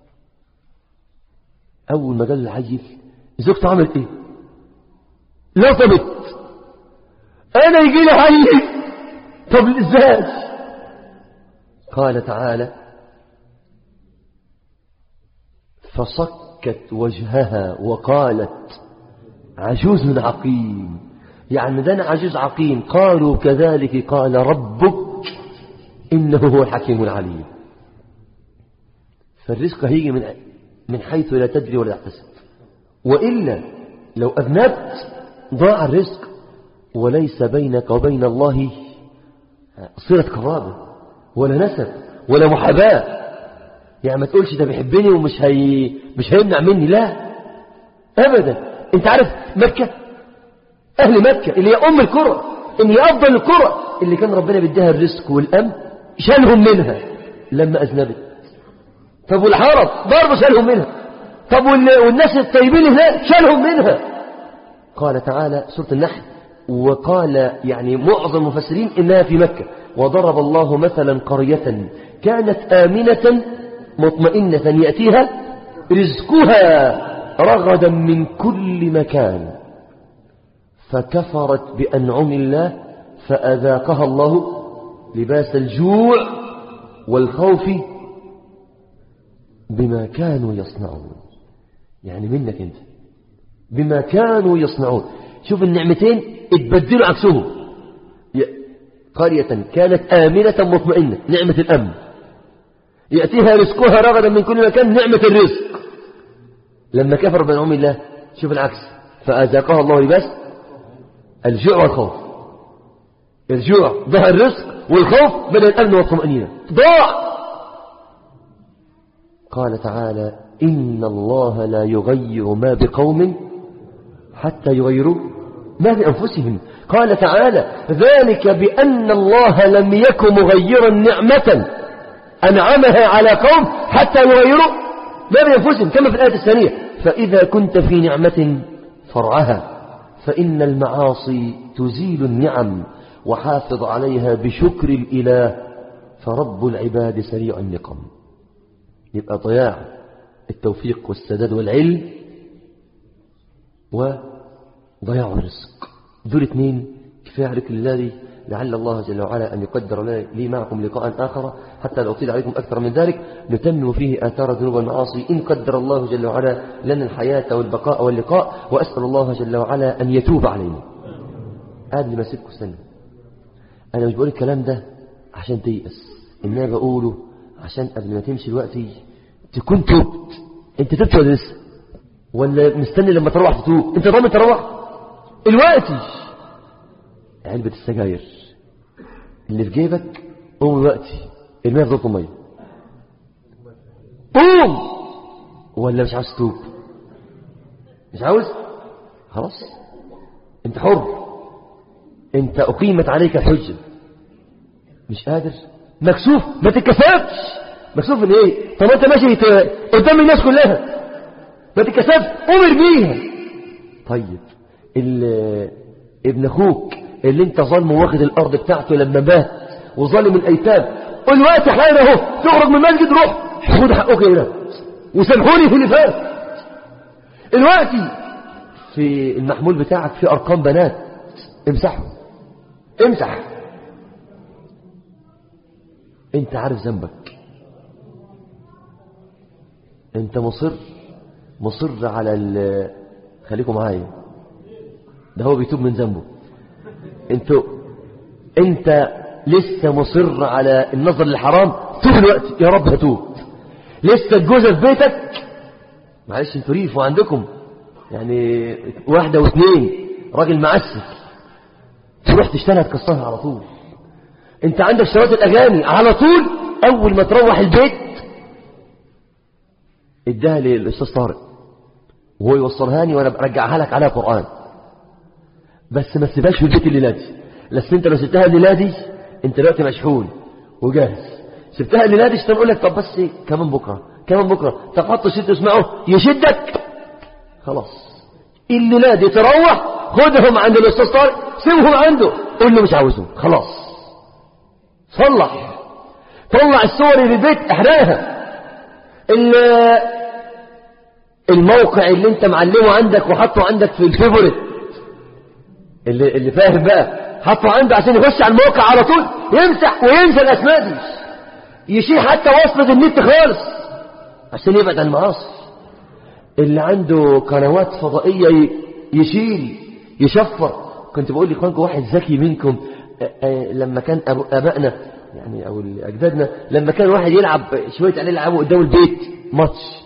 أول ما قال عيل زوجته عملت إيه؟ لطمت أنا يجي لي عيل طب ازاي قال تعالى فصكت وجهها وقالت عجوز عقيم يعني ده أنا عجوز عقيم قالوا كذلك قال ربك إنه هو الحكيم العليم فالرزق هيجي من من حيث لا تدري ولا تحتسب وإلا لو أذنبت ضاع الرزق وليس بينك وبين الله صلة قرابة ولا نسب ولا محاباة يعني ما تقولش ده بيحبني ومش هي مش هيمنع مني لا أبدا انت عارف مكة أهل مكة اللي هي أم الكرة اللي هي أفضل الكرة اللي كان ربنا بيديها الرزق والأمن شالهم منها لما أذنبت طب والحرب برضه شالهم منها طب والناس الطيبين هناك شالهم منها قال تعالى سورة النحل وقال يعني معظم المفسرين إنها في مكة وضرب الله مثلا قرية كانت آمنة مطمئنة يأتيها رزقها رغدا من كل مكان فكفرت بأنعم الله فأذاقها الله لباس الجوع والخوف بما كانوا يصنعون يعني منك انت بما كانوا يصنعون شوف النعمتين اتبدلوا عكسهم قرية كانت آمنة مطمئنة نعمة الأمن يأتيها رزقها رغدا من كل مكان نعمة الرزق لما كفر بنعم الله شوف العكس فأذاقها الله لباس الجوع والخوف الجوع ضاع الرزق والخوف بدل الأمن والطمأنينة ضاع قال تعالى إن الله لا يغير ما بقوم حتى يغيروا ما بأنفسهم قال تعالى ذلك بأن الله لم يكن مغيرا نعمة أنعمها على قوم حتى يغيروا ما بأنفسهم كما في الآية الثانية فإذا كنت في نعمة فرعها فإن المعاصي تزيل النعم وحافظ عليها بشكر الإله فرب العباد سريع النقم يبقى ضياع التوفيق والسداد والعلم وضياع الرزق دول اثنين كفاية عليك الذي لعل الله جل وعلا أن يقدر لي معكم لقاء آخر حتى لو أطيل عليكم أكثر من ذلك نتم فيه آثار الذنوب والمعاصي إن قدر الله جل وعلا لنا الحياة والبقاء واللقاء وأسأل الله جل وعلا أن يتوب علينا قبل ما أسيبكم سنة أنا مش بقول الكلام ده عشان تيأس إنما بقوله عشان قبل ما تمشي الوقت تكون توبت أنت تبت ولا لسه ولا مستني لما تروح تتوب أنت ضامن تروح الوقت علبة السجاير اللي في جيبك قوم دلوقتي ارميها في ضغط الميه قوم ولا مش عاوز تتوب مش عاوز خلاص انت حر انت اقيمت عليك الحجه مش قادر مكسوف ما تتكسفش مكسوف من ايه طب انت ماشي قدام الناس كلها ما تتكسفش قوم ارميها طيب ابن اخوك اللي انت ظالمه واخد الارض بتاعته لما مات وظالم الايتام والوقت حالنا اهو تخرج من المسجد روح خد حقك هنا وسامحوني في اللي فات الوقت في المحمول بتاعك في ارقام بنات امسحه امسح انت عارف ذنبك انت مصر مصر على ال خليكم معايا ده هو بيتوب من ذنبه انتوا انت لسه مصر على النظر للحرام توب الوقت يا رب هتوب لسه الجوزة في بيتك معلش انتوا ريفوا عندكم يعني واحدة واثنين راجل معسل تروح تشتغل تكسرها على طول انت عندك شرايط الاغاني على طول اول ما تروح البيت اداها للاستاذ طارق وهو يوصلهاني وانا برجعها لك على قران بس ما تسيبهاش في البيت الليله دي لس انت لو سبتها الليله دي انت دلوقتي مشحون وجاهز سبتها الليله دي عشان اقول لك طب بس كمان بكره كمان بكره طب حط الشد تسمعه يشدك خلاص الليله دي تروح خدهم عند الاستاذ طارق سيبهم عنده قول له مش عاوزهم خلاص صلح طلع الصور اللي البيت احرقها الموقع اللي انت معلمه عندك وحطه عندك في الفيفوريت اللي, اللي فاهم بقى حطه عنده عشان يخش على الموقع على طول يمسح وينسى الاسماء دي يشيل حتى وصلة النت خالص عشان يبعد عن المعاصي اللي عنده قنوات فضائية يشيل يشفر كنت بقول لاخوانكم واحد ذكي منكم لما كان ابائنا يعني او اجدادنا لما كان واحد يلعب شويه عليه يلعبوا قدام البيت ماتش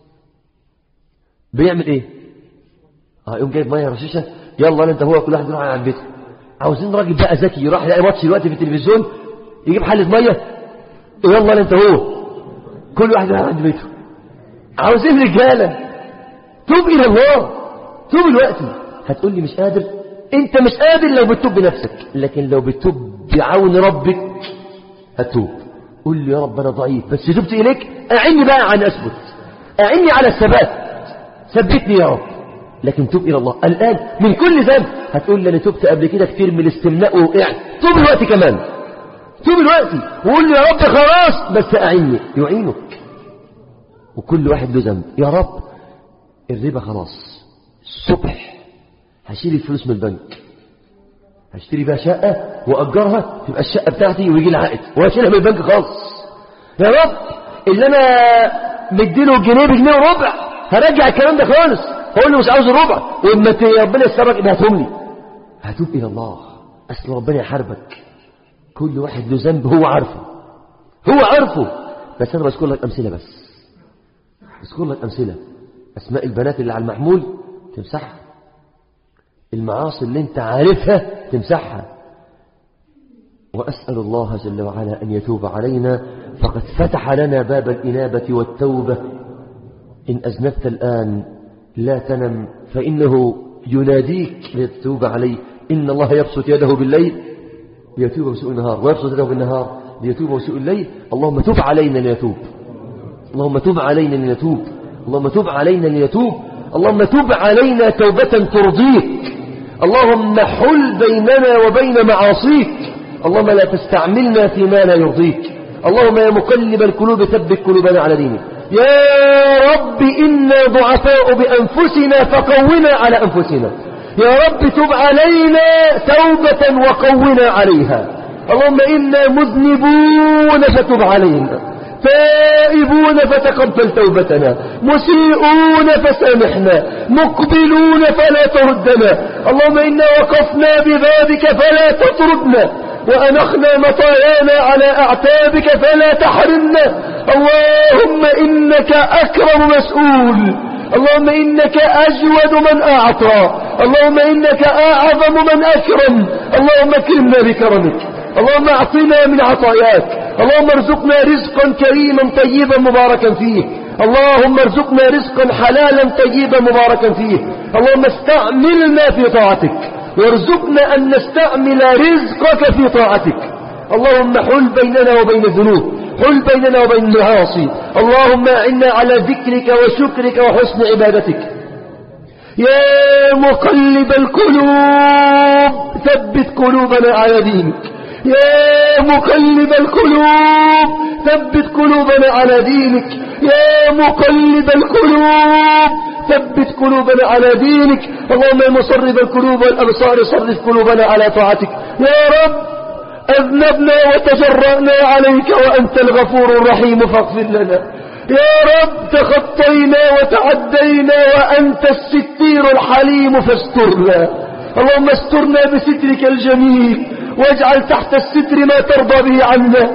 بيعمل ايه اه يقوم جايب ميه رشيشه يلا انت هو كل واحد يروح على بيته عاوزين راجل بقى ذكي يروح يلاقي ماتش دلوقتي في التلفزيون يجيب حله ميه يلا انت هو كل واحد يروح عند بيته عاوزين رجاله توب الى الله توب الوقت هتقول لي مش قادر انت مش قادر لو بتتوب بنفسك لكن لو بتتوب بعون ربك هتوب قول لي يا رب انا ضعيف بس تبت اليك اعني بقى عن اثبت اعني على الثبات ثبتني يا رب لكن توب الى الله الان من كل ذنب هتقول لي انا تبت قبل كده كتير من الاستمناء ووقعت توب الوقت كمان توب الوقت وقول لي يا رب خلاص بس اعني يعينك وكل واحد له ذنب يا رب الربا خلاص الصبح هشيل الفلوس من البنك هشتري بقى شقة وأجرها تبقى الشقة بتاعتي ويجي العائد وهشيلها من البنك خالص يا رب اللي أنا مديله جنيه بجنيه وربع هرجع الكلام ده خالص هقول له مش عاوز الربع وإما ربنا يسرك إنها هاتهم لي هتوب إلى الله أصل ربنا يحاربك كل واحد له ذنب هو عارفه هو عارفه بس أنا بذكر لك أمثلة بس بذكر لك أمثلة أسماء البنات اللي على المحمول تمسحها المعاصي اللي انت عارفها تمسحها وأسأل الله جل وعلا أن يتوب علينا فقد فتح لنا باب الإنابة والتوبة إن أذنبت الآن لا تنم فإنه يناديك لتتوب عليه إن الله يبسط يده بالليل ليتوب بسوء النهار ويبسط يده بالنهار ليتوب بسوء الليل اللهم تب علينا لنتوب اللهم تب علينا لنتوب اللهم تب علينا لنتوب اللهم تب علينا توبة ترضيك اللهم حل بيننا وبين معاصيك اللهم لا تستعملنا فيما لا يرضيك اللهم يا مقلب القلوب ثبت قلوبنا على دينك يا رب إنا ضعفاء بأنفسنا فقونا على أنفسنا يا رب تب علينا توبة وقونا عليها اللهم إنا مذنبون فتب علينا تائبون فتقبل توبتنا مسيئون فسامحنا مقبلون فلا تردنا اللهم إنا وقفنا ببابك فلا تطردنا وأنخنا مطايانا على أعتابك فلا تحرمنا اللهم إنك أكرم مسؤول اللهم إنك أجود من أعطى اللهم إنك أعظم من أكرم اللهم اكرمنا بكرمك اللهم اعطنا من عطاياك اللهم ارزقنا رزقا كريما طيبا مباركا فيه اللهم ارزقنا رزقا حلالا طيبا مباركا فيه اللهم استعملنا في طاعتك وارزقنا أن نستعمل رزقك في طاعتك اللهم حل بيننا وبين الذنوب حل بيننا وبين المعاصي اللهم أعنا على ذكرك وشكرك وحسن عبادتك يا مقلب القلوب ثبت قلوبنا على دينك يا مقلب القلوب ثبت قلوبنا على دينك يا مقلب القلوب ثبت قلوبنا على دينك اللهم يا مصرف القلوب والأبصار صرف قلوبنا على طاعتك يا رب أذنبنا وتجرأنا عليك وأنت الغفور الرحيم فاغفر لنا يا رب تخطينا وتعدينا وأنت الستير الحليم فاسترنا اللهم استرنا بسترك الجميل واجعل تحت الستر ما ترضى به عنا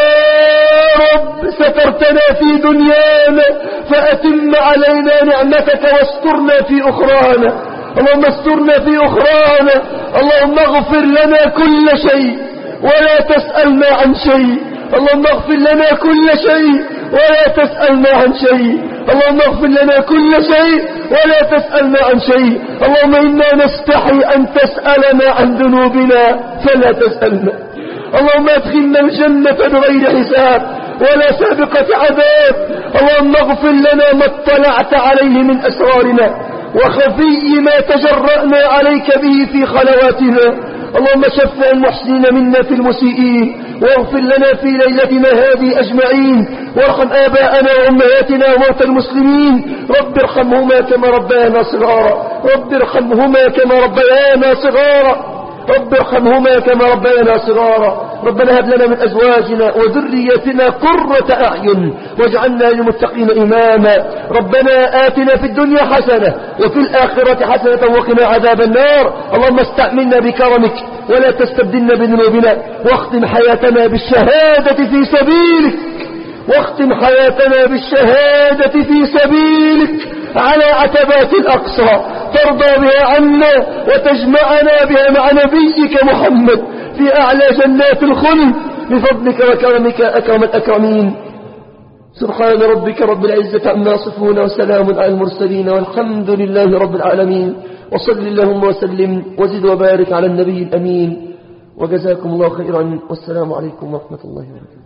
يا رب سترتنا في دنيانا فأتم علينا نعمتك واسترنا في أخرانا اللهم استرنا في أخرانا اللهم اغفر لنا كل شيء ولا تسألنا عن شيء اللهم اغفر لنا كل شيء ولا تسألنا عن شيء اللهم اغفر لنا كل شيء ولا تسألنا عن شيء اللهم إنا نستحي أن تسألنا عن ذنوبنا فلا تسألنا اللهم ادخلنا الجنة بغير حساب ولا سابقة عذاب اللهم اغفر لنا ما اطلعت عليه من أسرارنا وخفي ما تجرأنا عليك به في خلواتنا اللهم شفع المحسنين منا في المسيئين واغفر لنا في ليلتنا هذه أجمعين وارحم آباءنا وأمهاتنا وموتى المسلمين رب ارحمهما كما ربيانا صغارا رب ارحمهما كما ربيانا صغارا رب ارحمهما كما ربيانا صغارا ربنا هب لنا من أزواجنا وذريتنا قرة أعين واجعلنا للمتقين إماما ربنا آتنا في الدنيا حسنة وفي الآخرة حسنة وقنا عذاب النار اللهم استعملنا بكرمك ولا تستبدلنا بذنوبنا واختم حياتنا بالشهادة في سبيلك واختم حياتنا بالشهادة في سبيلك على عتبات الأقصى ترضى بها عنا وتجمعنا بها مع نبيك محمد في أعلى جنات الخلد بفضلك وكرمك أكرم الأكرمين سبحان ربك رب العزة عما يصفون وسلام على المرسلين والحمد لله رب العالمين وصل اللهم وسلم وزد وبارك على النبي الأمين وجزاكم الله خيرا والسلام عليكم ورحمة الله وبركاته